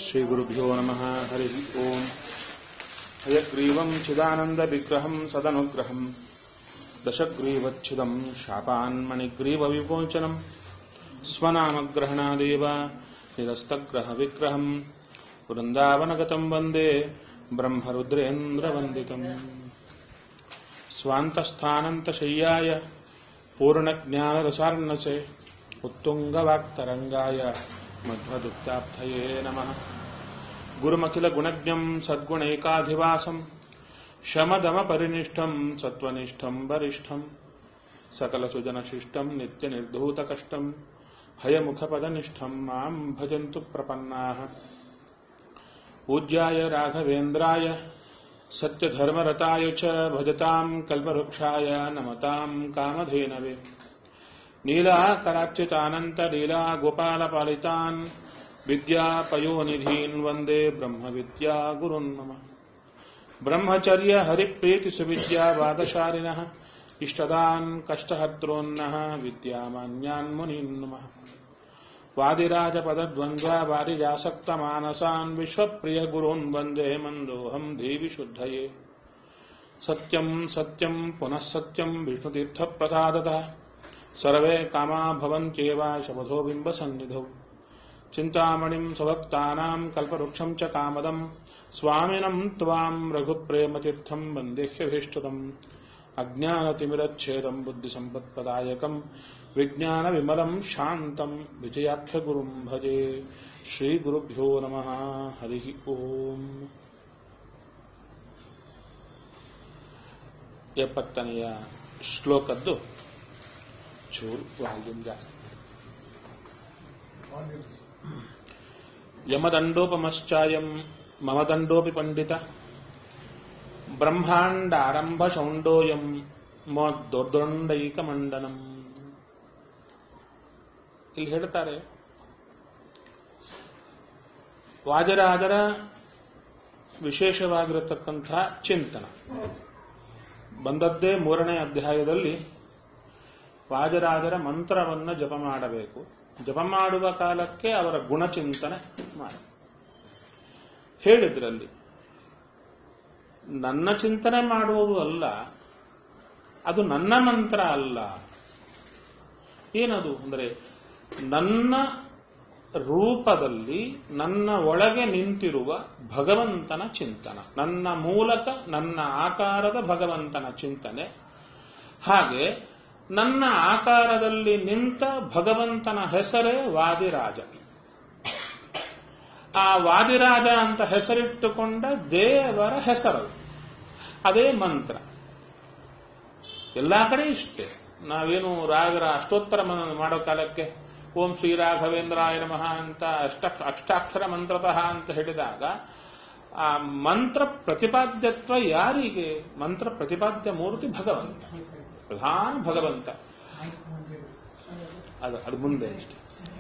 श्रीगुरुभ्यो नमः हरिः ओम् हयग्रीवम् चिदानन्दविग्रहम् सदनुग्रहम् दशग्रीवच्छिदम् शापान्मणिग्रीवविमोचनम् स्वनामग्रहणादेव निरस्तग्रहविग्रहम् वृन्दावनगतम् वन्दे ब्रह्मरुद्रेन्द्रवन्दितम् स्वान्तस्थानन्तशय्याय पूर्णज्ञानरसार्णसे उत्तुङ्गवाक्तरङ्गाय मध्वदुक्ताब्धये नमः गुरुमखिलगुणज्ञम् सद्गुणैकाधिवासम् शमदमपरिनिष्ठम् सत्त्वनिष्ठम् वरिष्ठम् सकलसुजनशिष्टम् नित्यनिर्धूतकष्टम् हयमुखपदनिष्ठम् माम् भजन्तु प्रपन्नाः पूज्याय राघवेन्द्राय सत्यधर्मरताय च भजताम् कल्पवृक्षाय नमताम् कामधेनवे नीलाकरार्चितानन्तलीला गोपालपालितान् विद्यापयोनिधीन् वन्दे ब्रह्मविद्या गुरुन् मम ब्रह्मचर्य हरिप्रीतिसुविद्यावादशालिनः इष्टदान् कष्टहर्तॄन्नः विद्यामान्यान् मुनीन् नमः वादिराजपदद्वन्द्वा वारिजासक्तमानसान् विश्वप्रियगुरून् वन्दे मन्दोऽहम् देवि शुद्धये सत्यम् सत्यम् पुनः सत्यम् विष्णुतीर्थप्रसादतः सर्वे कामा भवन्त्येव शपथो बिम्बसन्निधौ चिन्तामणिम् स्वभक्तानाम् कल्पवृक्षम् च कामदम् स्वामिनम् त्वाम् रघुप्रेमतीर्थम् वन्देह्यभीष्टदम् अज्ञानतिमिरच्छेदम् बुद्धिसम्पत्प्रदायकम् विज्ञानविमलम् शान्तम् विजयाख्यगुरुम् भजे श्रीगुरुभ्यो नमः हरिः ओम् ಎಪ್ಪತ್ತನೆಯ ಶ್ಲೋಕದ್ದು ಚೂರು ವಾಲ್ಯೂಮ್ ಜಾಸ್ತಿ ಯಮದಂಡೋಪಮಶ್ಚಾಯಂ ಮಮ ದಂಡೋಪಿ ಪಂಡಿತ ಬ್ರಹ್ಮಾಂಡಾರಂಭ ಶೌಂಡೋಯಂ ಮೋದ್ದೊಡ್ಡೊಂಡೈಕ ಮಂಡನಂ ಇಲ್ಲಿ ಹೇಳ್ತಾರೆ ವಾಜರಾಜರ ವಿಶೇಷವಾಗಿರತಕ್ಕಂಥ ಚಿಂತನ ಬಂದದ್ದೇ ಮೂರನೇ ಅಧ್ಯಾಯದಲ್ಲಿ ವಾಜರಾಜರ ಮಂತ್ರವನ್ನು ಜಪ ಮಾಡಬೇಕು ಜಪ ಮಾಡುವ ಕಾಲಕ್ಕೆ ಅವರ ಗುಣಚಿಂತನೆ ಮಾಡಿ ಹೇಳಿದ್ರಲ್ಲಿ ನನ್ನ ಚಿಂತನೆ ಮಾಡುವುದು ಅಲ್ಲ ಅದು ನನ್ನ ಮಂತ್ರ ಅಲ್ಲ ಏನದು ಅಂದರೆ ನನ್ನ ರೂಪದಲ್ಲಿ ನನ್ನ ಒಳಗೆ ನಿಂತಿರುವ ಭಗವಂತನ ಚಿಂತನ ನನ್ನ ಮೂಲಕ ನನ್ನ ಆಕಾರದ ಭಗವಂತನ ಚಿಂತನೆ ಹಾಗೆ ನನ್ನ ಆಕಾರದಲ್ಲಿ ನಿಂತ ಭಗವಂತನ ಹೆಸರೇ ವಾದಿರಾಜ ಆ ವಾದಿರಾಜ ಅಂತ ಹೆಸರಿಟ್ಟುಕೊಂಡ ದೇವರ ಹೆಸರು ಅದೇ ಮಂತ್ರ ಎಲ್ಲಾ ಕಡೆ ಇಷ್ಟೇ ನಾವೇನು ರಾಗರ ಅಷ್ಟೋತ್ತರ ಮಾಡೋ ಕಾಲಕ್ಕೆ ಓಂ ಶ್ರೀ ರಾಘವೇಂದ್ರಾಯ ನಮಃ ಅಂತ ಅಷ್ಟ ಅಷ್ಟಾಕ್ಷರ ಮಂತ್ರತಃ ಅಂತ ಹೇಳಿದಾಗ ಆ ಮಂತ್ರ ಪ್ರತಿಪಾದ್ಯತ್ವ ಯಾರಿಗೆ ಮಂತ್ರ ಪ್ರತಿಪಾದ್ಯ ಮೂರ್ತಿ ಭಗವಂತ ಪ್ರಧಾನ ಭಗವಂತ ಅದು ಅದು ಮುಂದೆ ಅಷ್ಟೆ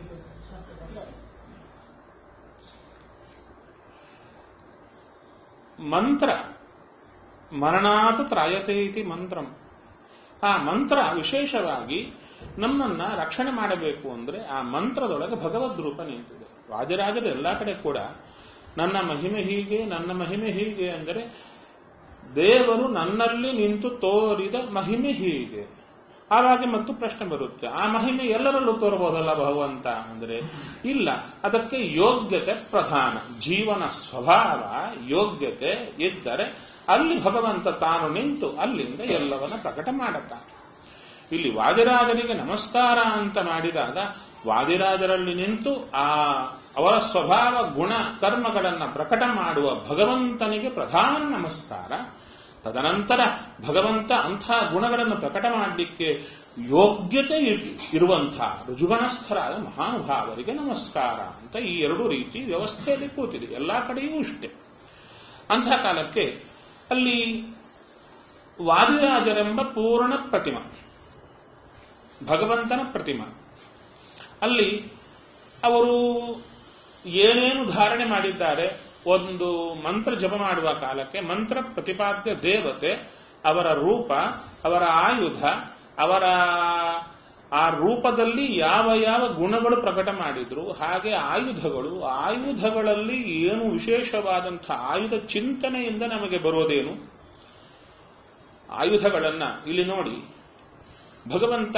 ಮಂತ್ರ ಮರಣಾತ್ ತ್ರಾಯತೆ ಇತಿ ಮಂತ್ರಂ ಆ ಮಂತ್ರ ವಿಶೇಷವಾಗಿ ನಮ್ಮನ್ನ ರಕ್ಷಣೆ ಮಾಡಬೇಕು ಅಂದ್ರೆ ಆ ಮಂತ್ರದೊಳಗೆ ಭಗವದ್ ರೂಪ ನಿಂತಿದೆ ವಾಜರಾಜರು ಎಲ್ಲಾ ಕಡೆ ಕೂಡ ನನ್ನ ಮಹಿಮೆ ಹೀಗೆ ನನ್ನ ಮಹಿಮೆ ಹೀಗೆ ಅಂದರೆ ದೇವರು ನನ್ನಲ್ಲಿ ನಿಂತು ತೋರಿದ ಮಹಿಮೆ ಹೀಗೆ ಆವಾಗ ಮತ್ತು ಪ್ರಶ್ನೆ ಬರುತ್ತೆ ಆ ಮಹಿಮೆ ಎಲ್ಲರಲ್ಲೂ ತೋರಬಹುದಲ್ಲ ಭಗವಂತ ಅಂದ್ರೆ ಇಲ್ಲ ಅದಕ್ಕೆ ಯೋಗ್ಯತೆ ಪ್ರಧಾನ ಜೀವನ ಸ್ವಭಾವ ಯೋಗ್ಯತೆ ಇದ್ದರೆ ಅಲ್ಲಿ ಭಗವಂತ ತಾನು ನಿಂತು ಅಲ್ಲಿಂದ ಎಲ್ಲವನ್ನ ಪ್ರಕಟ ಮಾಡುತ್ತಾನೆ ಇಲ್ಲಿ ವಾದಿರಾಜರಿಗೆ ನಮಸ್ಕಾರ ಅಂತ ಮಾಡಿದಾಗ ವಾದಿರಾಜರಲ್ಲಿ ನಿಂತು ಆ ಅವರ ಸ್ವಭಾವ ಗುಣ ಕರ್ಮಗಳನ್ನು ಪ್ರಕಟ ಮಾಡುವ ಭಗವಂತನಿಗೆ ಪ್ರಧಾನ ನಮಸ್ಕಾರ ತದನಂತರ ಭಗವಂತ ಅಂಥ ಗುಣಗಳನ್ನು ಪ್ರಕಟ ಮಾಡಲಿಕ್ಕೆ ಯೋಗ್ಯತೆ ಇರುವಂತಹ ರುಜುಗಣಸ್ಥರಾದ ಮಹಾನುಭಾವರಿಗೆ ನಮಸ್ಕಾರ ಅಂತ ಈ ಎರಡು ರೀತಿ ವ್ಯವಸ್ಥೆಯಲ್ಲಿ ಕೂತಿದೆ ಎಲ್ಲಾ ಕಡೆಯೂ ಇಷ್ಟೆ ಅಂಥ ಕಾಲಕ್ಕೆ ಅಲ್ಲಿ ವಾದಿರಾಜರೆಂಬ ಪೂರ್ಣ ಪ್ರತಿಮಾ ಭಗವಂತನ ಪ್ರತಿಮಾ ಅಲ್ಲಿ ಅವರು ಏನೇನು ಧಾರಣೆ ಮಾಡಿದ್ದಾರೆ ಒಂದು ಮಂತ್ರ ಜಪ ಮಾಡುವ ಕಾಲಕ್ಕೆ ಮಂತ್ರ ಪ್ರತಿಪಾದ್ಯ ದೇವತೆ ಅವರ ರೂಪ ಅವರ ಆಯುಧ ಅವರ ಆ ರೂಪದಲ್ಲಿ ಯಾವ ಯಾವ ಗುಣಗಳು ಪ್ರಕಟ ಮಾಡಿದ್ರು ಹಾಗೆ ಆಯುಧಗಳು ಆಯುಧಗಳಲ್ಲಿ ಏನು ವಿಶೇಷವಾದಂಥ ಆಯುಧ ಚಿಂತನೆಯಿಂದ ನಮಗೆ ಬರೋದೇನು ಆಯುಧಗಳನ್ನ ಇಲ್ಲಿ ನೋಡಿ ಭಗವಂತ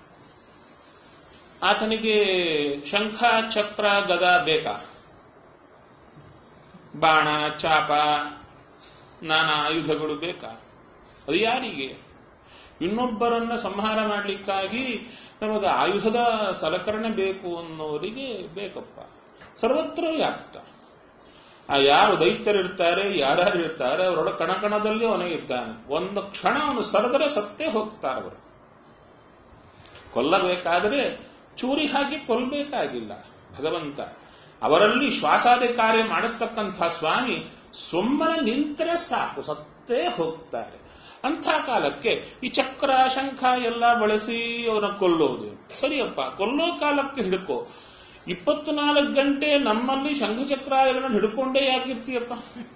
ಆತನಿಗೆ ಶಂಖ ಚಕ್ರ ಗದ ಬೇಕಾ ಬಾಣ ಚಾಪ ನಾನಾ ಆಯುಧಗಳು ಬೇಕಾ ಅದು ಯಾರಿಗೆ ಇನ್ನೊಬ್ಬರನ್ನ ಸಂಹಾರ ಮಾಡಲಿಕ್ಕಾಗಿ ನಮಗೆ ಆಯುಧದ ಸಲಕರಣೆ ಬೇಕು ಅನ್ನೋರಿಗೆ ಬೇಕಪ್ಪ ಸರ್ವತ್ರ ವ್ಯಾಪ್ತ ಆ ಯಾರು ದೈತ್ಯರಿರ್ತಾರೆ ಯಾರ್ಯಾರು ಇರ್ತಾರೆ ಅವರೊಳ ಕಣಕಣದಲ್ಲಿ ಅವನೇ ಇದ್ದಾನೆ ಒಂದು ಕ್ಷಣ ಅವನು ಸರದರೆ ಸತ್ತೇ ಹೋಗ್ತಾರೆ ಅವರು ಕೊಲ್ಲಬೇಕಾದರೆ ಚೂರಿ ಹಾಕಿ ಕೊಲ್ಲಬೇಕಾಗಿಲ್ಲ ಭಗವಂತ ಅವರಲ್ಲಿ ಶ್ವಾಸಾದಿ ಕಾರ್ಯ ಮಾಡಿಸ್ತಕ್ಕಂಥ ಸ್ವಾಮಿ ಸುಮ್ಮನೆ ನಿಂತರೆ ಸಾಕು ಸತ್ತೇ ಹೋಗ್ತಾರೆ ಅಂಥ ಕಾಲಕ್ಕೆ ಈ ಚಕ್ರ ಶಂಖ ಎಲ್ಲ ಬಳಸಿ ಅವರನ್ನ ಕೊಲ್ಲೋದು ಸರಿಯಪ್ಪ ಕೊಲ್ಲೋ ಕಾಲಕ್ಕೆ ಹಿಡ್ಕೋ ಇಪ್ಪತ್ನಾಲ್ಕು ಗಂಟೆ ನಮ್ಮಲ್ಲಿ ಶಂಖಚಕ್ರ ಎಲ್ಲ ಹಿಡ್ಕೊಂಡೇ ಯಾಕಿರ್ತೀಯಪ್ಪ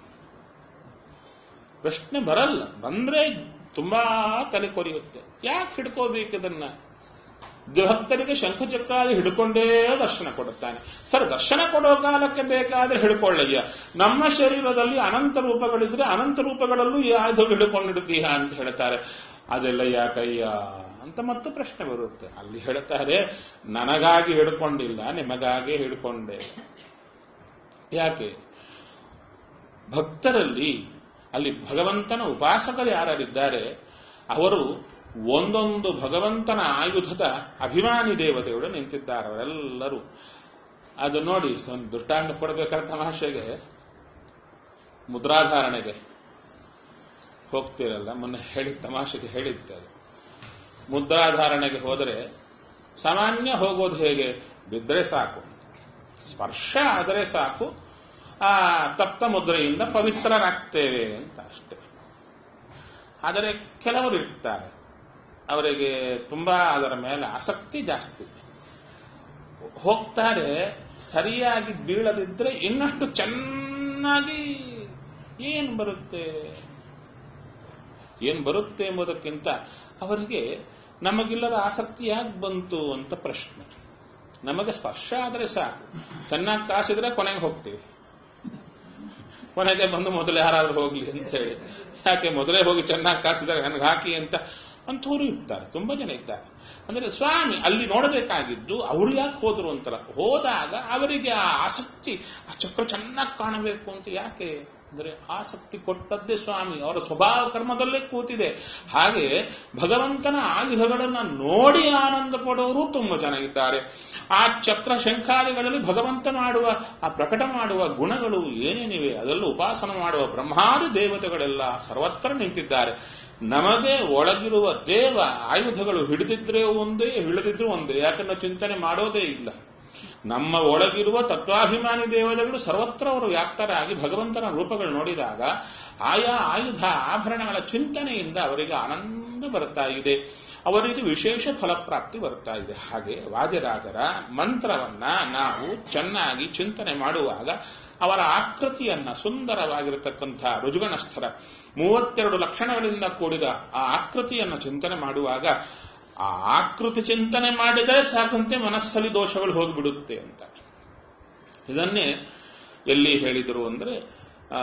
ಪ್ರಶ್ನೆ ಬರಲ್ಲ ಬಂದ್ರೆ ತುಂಬಾ ತಲೆ ಕೊರಿಯುತ್ತೆ ಯಾಕೆ ಹಿಡ್ಕೋಬೇಕು ಇದನ್ನ ಭಕ್ತರಿಗೆ ಶಂಖಚಕ್ರಾದಿ ಹಿಡ್ಕೊಂಡೇ ದರ್ಶನ ಕೊಡುತ್ತಾನೆ ಸರ್ ದರ್ಶನ ಕೊಡೋ ಕಾಲಕ್ಕೆ ಬೇಕಾದ್ರೆ ಹಿಡ್ಕೊಳ್ಳಯ್ಯ ನಮ್ಮ ಶರೀರದಲ್ಲಿ ಅನಂತ ರೂಪಗಳಿದ್ರೆ ಅನಂತ ರೂಪಗಳಲ್ಲೂ ಯಾವ್ದು ಹಿಡ್ಕೊಂಡಿಡ್ತೀಯ ಅಂತ ಹೇಳ್ತಾರೆ ಅದೆಲ್ಲ ಯಾಕಯ್ಯ ಅಂತ ಮತ್ತೆ ಪ್ರಶ್ನೆ ಬರುತ್ತೆ ಅಲ್ಲಿ ಹೇಳ್ತಾರೆ ನನಗಾಗಿ ಹಿಡ್ಕೊಂಡಿಲ್ಲ ನಿಮಗಾಗಿ ಹಿಡ್ಕೊಂಡೆ ಯಾಕೆ ಭಕ್ತರಲ್ಲಿ ಅಲ್ಲಿ ಭಗವಂತನ ಉಪಾಸಕರು ಯಾರಿದ್ದಾರೆ ಅವರು ಒಂದೊಂದು ಭಗವಂತನ ಆಯುಧದ ಅಭಿಮಾನಿ ದೇವತೆಗಳು ನಿಂತಿದ್ದಾರೆ ಅವರೆಲ್ಲರೂ ಅದು ನೋಡಿ ಒಂದು ದೃಷ್ಟಾಂತ ಕೊಡಬೇಕಾದ ತಮಾಷೆಗೆ ಮುದ್ರಾಧಾರಣೆಗೆ ಹೋಗ್ತಿರಲ್ಲ ಮೊನ್ನೆ ಹೇಳಿದ ತಮಾಷೆಗೆ ಹೇಳಿದ್ದೆ ಅದು ಮುದ್ರಾಧಾರಣೆಗೆ ಹೋದರೆ ಸಾಮಾನ್ಯ ಹೋಗೋದು ಹೇಗೆ ಬಿದ್ದರೆ ಸಾಕು ಸ್ಪರ್ಶ ಆದರೆ ಸಾಕು ಆ ತಪ್ತ ಮುದ್ರೆಯಿಂದ ಪವಿತ್ರರಾಗ್ತೇವೆ ಅಂತ ಅಷ್ಟೇ ಆದರೆ ಕೆಲವರು ಇರ್ತಾರೆ ಅವರಿಗೆ ತುಂಬಾ ಅದರ ಮೇಲೆ ಆಸಕ್ತಿ ಜಾಸ್ತಿ ಹೋಗ್ತಾರೆ ಸರಿಯಾಗಿ ಬೀಳದಿದ್ರೆ ಇನ್ನಷ್ಟು ಚೆನ್ನಾಗಿ ಏನ್ ಬರುತ್ತೆ ಏನ್ ಬರುತ್ತೆ ಎಂಬುದಕ್ಕಿಂತ ಅವರಿಗೆ ನಮಗಿಲ್ಲದ ಆಸಕ್ತಿ ಯಾಕೆ ಬಂತು ಅಂತ ಪ್ರಶ್ನೆ ನಮಗೆ ಸ್ಪರ್ಶ ಆದರೆ ಸಾಕು ಚೆನ್ನಾಗಿ ಕಾಸಿದ್ರೆ ಕೊನೆಗೆ ಹೋಗ್ತೀವಿ ಕೊನೆಗೆ ಬಂದು ಮೊದಲು ಯಾರಾದ್ರೂ ಹೋಗ್ಲಿ ಅಂತ ಹೇಳಿ ಯಾಕೆ ಮೊದಲೇ ಹೋಗಿ ಚೆನ್ನಾಗಿ ಕಾಸಿದ್ರೆ ನನಗೆ ಹಾಕಿ ಅಂತ ಅಂಥವ್ರು ಇರ್ತಾರೆ ತುಂಬಾ ಜನ ಇದ್ದಾರೆ ಅಂದ್ರೆ ಸ್ವಾಮಿ ಅಲ್ಲಿ ನೋಡಬೇಕಾಗಿದ್ದು ಅವ್ರು ಯಾಕೆ ಹೋದ್ರು ಅಂತಲ್ಲ ಹೋದಾಗ ಅವರಿಗೆ ಆ ಆಸಕ್ತಿ ಆ ಚಕ್ರ ಚೆನ್ನಾಗಿ ಕಾಣಬೇಕು ಅಂತ ಯಾಕೆ ಅಂದ್ರೆ ಆಸಕ್ತಿ ಕೊಟ್ಟದ್ದೇ ಸ್ವಾಮಿ ಅವರ ಸ್ವಭಾವ ಕರ್ಮದಲ್ಲೇ ಕೂತಿದೆ ಹಾಗೆ ಭಗವಂತನ ಆಯುಧಗಳನ್ನ ನೋಡಿ ಆನಂದ ಪಡೋರು ತುಂಬಾ ಚೆನ್ನಾಗಿದ್ದಾರೆ ಆ ಚಕ್ರ ಶಂಖಾದಿಗಳಲ್ಲಿ ಭಗವಂತ ಮಾಡುವ ಆ ಪ್ರಕಟ ಮಾಡುವ ಗುಣಗಳು ಏನೇನಿವೆ ಅದರಲ್ಲೂ ಉಪಾಸನ ಮಾಡುವ ಬ್ರಹ್ಮಾದಿ ದೇವತೆಗಳೆಲ್ಲ ಸರ್ವತ್ರ ನಿಂತಿದ್ದಾರೆ ನಮಗೆ ಒಳಗಿರುವ ದೇವ ಆಯುಧಗಳು ಹಿಡಿದಿದ್ರೆ ಒಂದೇ ಹಿಡಿದಿದ್ರು ಒಂದೇ ಯಾಕಂದ್ರೆ ಚಿಂತನೆ ಮಾಡೋದೇ ಇಲ್ಲ ನಮ್ಮ ಒಳಗಿರುವ ತತ್ವಾಭಿಮಾನಿ ದೇವತೆಗಳು ಸರ್ವತ್ರ ಅವರು ವ್ಯಾಪ್ತರಾಗಿ ಭಗವಂತನ ರೂಪಗಳು ನೋಡಿದಾಗ ಆಯಾ ಆಯುಧ ಆಭರಣಗಳ ಚಿಂತನೆಯಿಂದ ಅವರಿಗೆ ಆನಂದ ಬರ್ತಾ ಇದೆ ಅವರಿಗೆ ವಿಶೇಷ ಫಲಪ್ರಾಪ್ತಿ ಬರ್ತಾ ಇದೆ ಹಾಗೆ ವಾದಿರಾಜರ ಮಂತ್ರವನ್ನ ನಾವು ಚೆನ್ನಾಗಿ ಚಿಂತನೆ ಮಾಡುವಾಗ ಅವರ ಆಕೃತಿಯನ್ನ ಸುಂದರವಾಗಿರತಕ್ಕಂಥ ರುಜುಗಣಸ್ಥರ ಮೂವತ್ತೆರಡು ಲಕ್ಷಣಗಳಿಂದ ಕೂಡಿದ ಆ ಆಕೃತಿಯನ್ನ ಚಿಂತನೆ ಮಾಡುವಾಗ ಆ ಆಕೃತಿ ಚಿಂತನೆ ಮಾಡಿದರೆ ಸಾಕಂತೆ ಮನಸ್ಸಲ್ಲಿ ದೋಷಗಳು ಹೋಗಿಬಿಡುತ್ತೆ ಅಂತ ಇದನ್ನೇ ಎಲ್ಲಿ ಹೇಳಿದರು ಅಂದ್ರೆ ಆ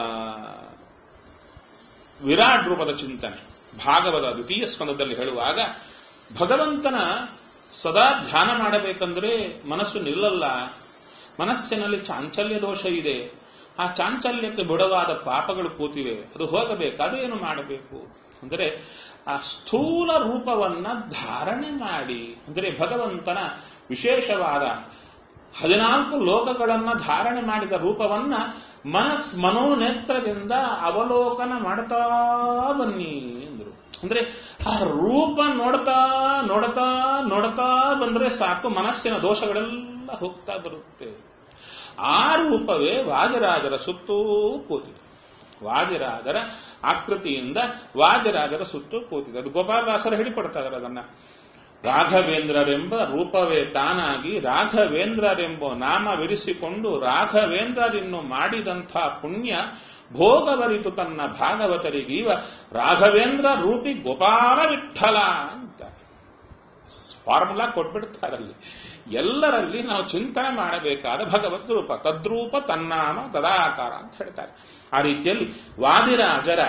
ವಿರಾಟ್ ರೂಪದ ಚಿಂತನೆ ಭಾಗವತ ದ್ವಿತೀಯ ಸ್ಕಂದದಲ್ಲಿ ಹೇಳುವಾಗ ಭಗವಂತನ ಸದಾ ಧ್ಯಾನ ಮಾಡಬೇಕಂದ್ರೆ ಮನಸ್ಸು ನಿಲ್ಲಲ್ಲ ಮನಸ್ಸಿನಲ್ಲಿ ಚಾಂಚಲ್ಯ ದೋಷ ಇದೆ ಆ ಚಾಂಚಲ್ಯಕ್ಕೆ ಬುಡವಾದ ಪಾಪಗಳು ಕೂತಿವೆ ಅದು ಹೋಗಬೇಕಾದ್ರೆ ಏನು ಮಾಡಬೇಕು ಅಂದರೆ ಆ ಸ್ಥೂಲ ರೂಪವನ್ನ ಧಾರಣೆ ಮಾಡಿ ಅಂದರೆ ಭಗವಂತನ ವಿಶೇಷವಾದ ಹದಿನಾಲ್ಕು ಲೋಕಗಳನ್ನ ಧಾರಣೆ ಮಾಡಿದ ರೂಪವನ್ನ ಮನಸ್ ಮನೋನೇತ್ರದಿಂದ ಅವಲೋಕನ ಮಾಡ್ತಾ ಬನ್ನಿ ಎಂದರು ಅಂದ್ರೆ ಆ ರೂಪ ನೋಡ್ತಾ ನೋಡ್ತಾ ನೋಡ್ತಾ ಬಂದ್ರೆ ಸಾಕು ಮನಸ್ಸಿನ ದೋಷಗಳೆಲ್ಲ ಹೋಗ್ತಾ ಬರುತ್ತೆ ಆ ರೂಪವೇ ವಾದಿರಾಜರ ಸುತ್ತೂ ಕೂತಿದೆ ವಾದಿರಾಜರ ಆಕೃತಿಯಿಂದ ವಾದಿರಾಜರ ಸುತ್ತೂ ಕೂತಿದೆ ಅದು ಗೋಪಾಲದಾಸರು ಹೇಳಿಕೊಡ್ತಾ ಇದ್ದಾರೆ ಅದನ್ನ ರಾಘವೇಂದ್ರರೆಂಬ ರೂಪವೇ ತಾನಾಗಿ ರಾಘವೇಂದ್ರರೆಂಬ ನಾಮವಿರಿಸಿಕೊಂಡು ರಾಘವೇಂದ್ರರಿನ್ನು ಮಾಡಿದಂಥ ಪುಣ್ಯ ಭೋಗವರಿತು ತನ್ನ ಭಾಗವತರಿಗೀವ ರಾಘವೇಂದ್ರ ರೂಪಿ ಗೋಪಾಲ ವಿಠಲ ಅಂತ ಫಾರ್ಮುಲಾ ಕೊಟ್ಬಿಡ್ತಾರಲ್ಲಿ ಎಲ್ಲರಲ್ಲಿ ನಾವು ಚಿಂತನೆ ಮಾಡಬೇಕಾದ ಭಗವದ್ ರೂಪ ತದ್ರೂಪ ತನ್ನಾಮ ತದಾಕಾರ ಅಂತ ಹೇಳ್ತಾರೆ ಆ ರೀತಿಯಲ್ಲಿ ವಾದಿರಾಜರ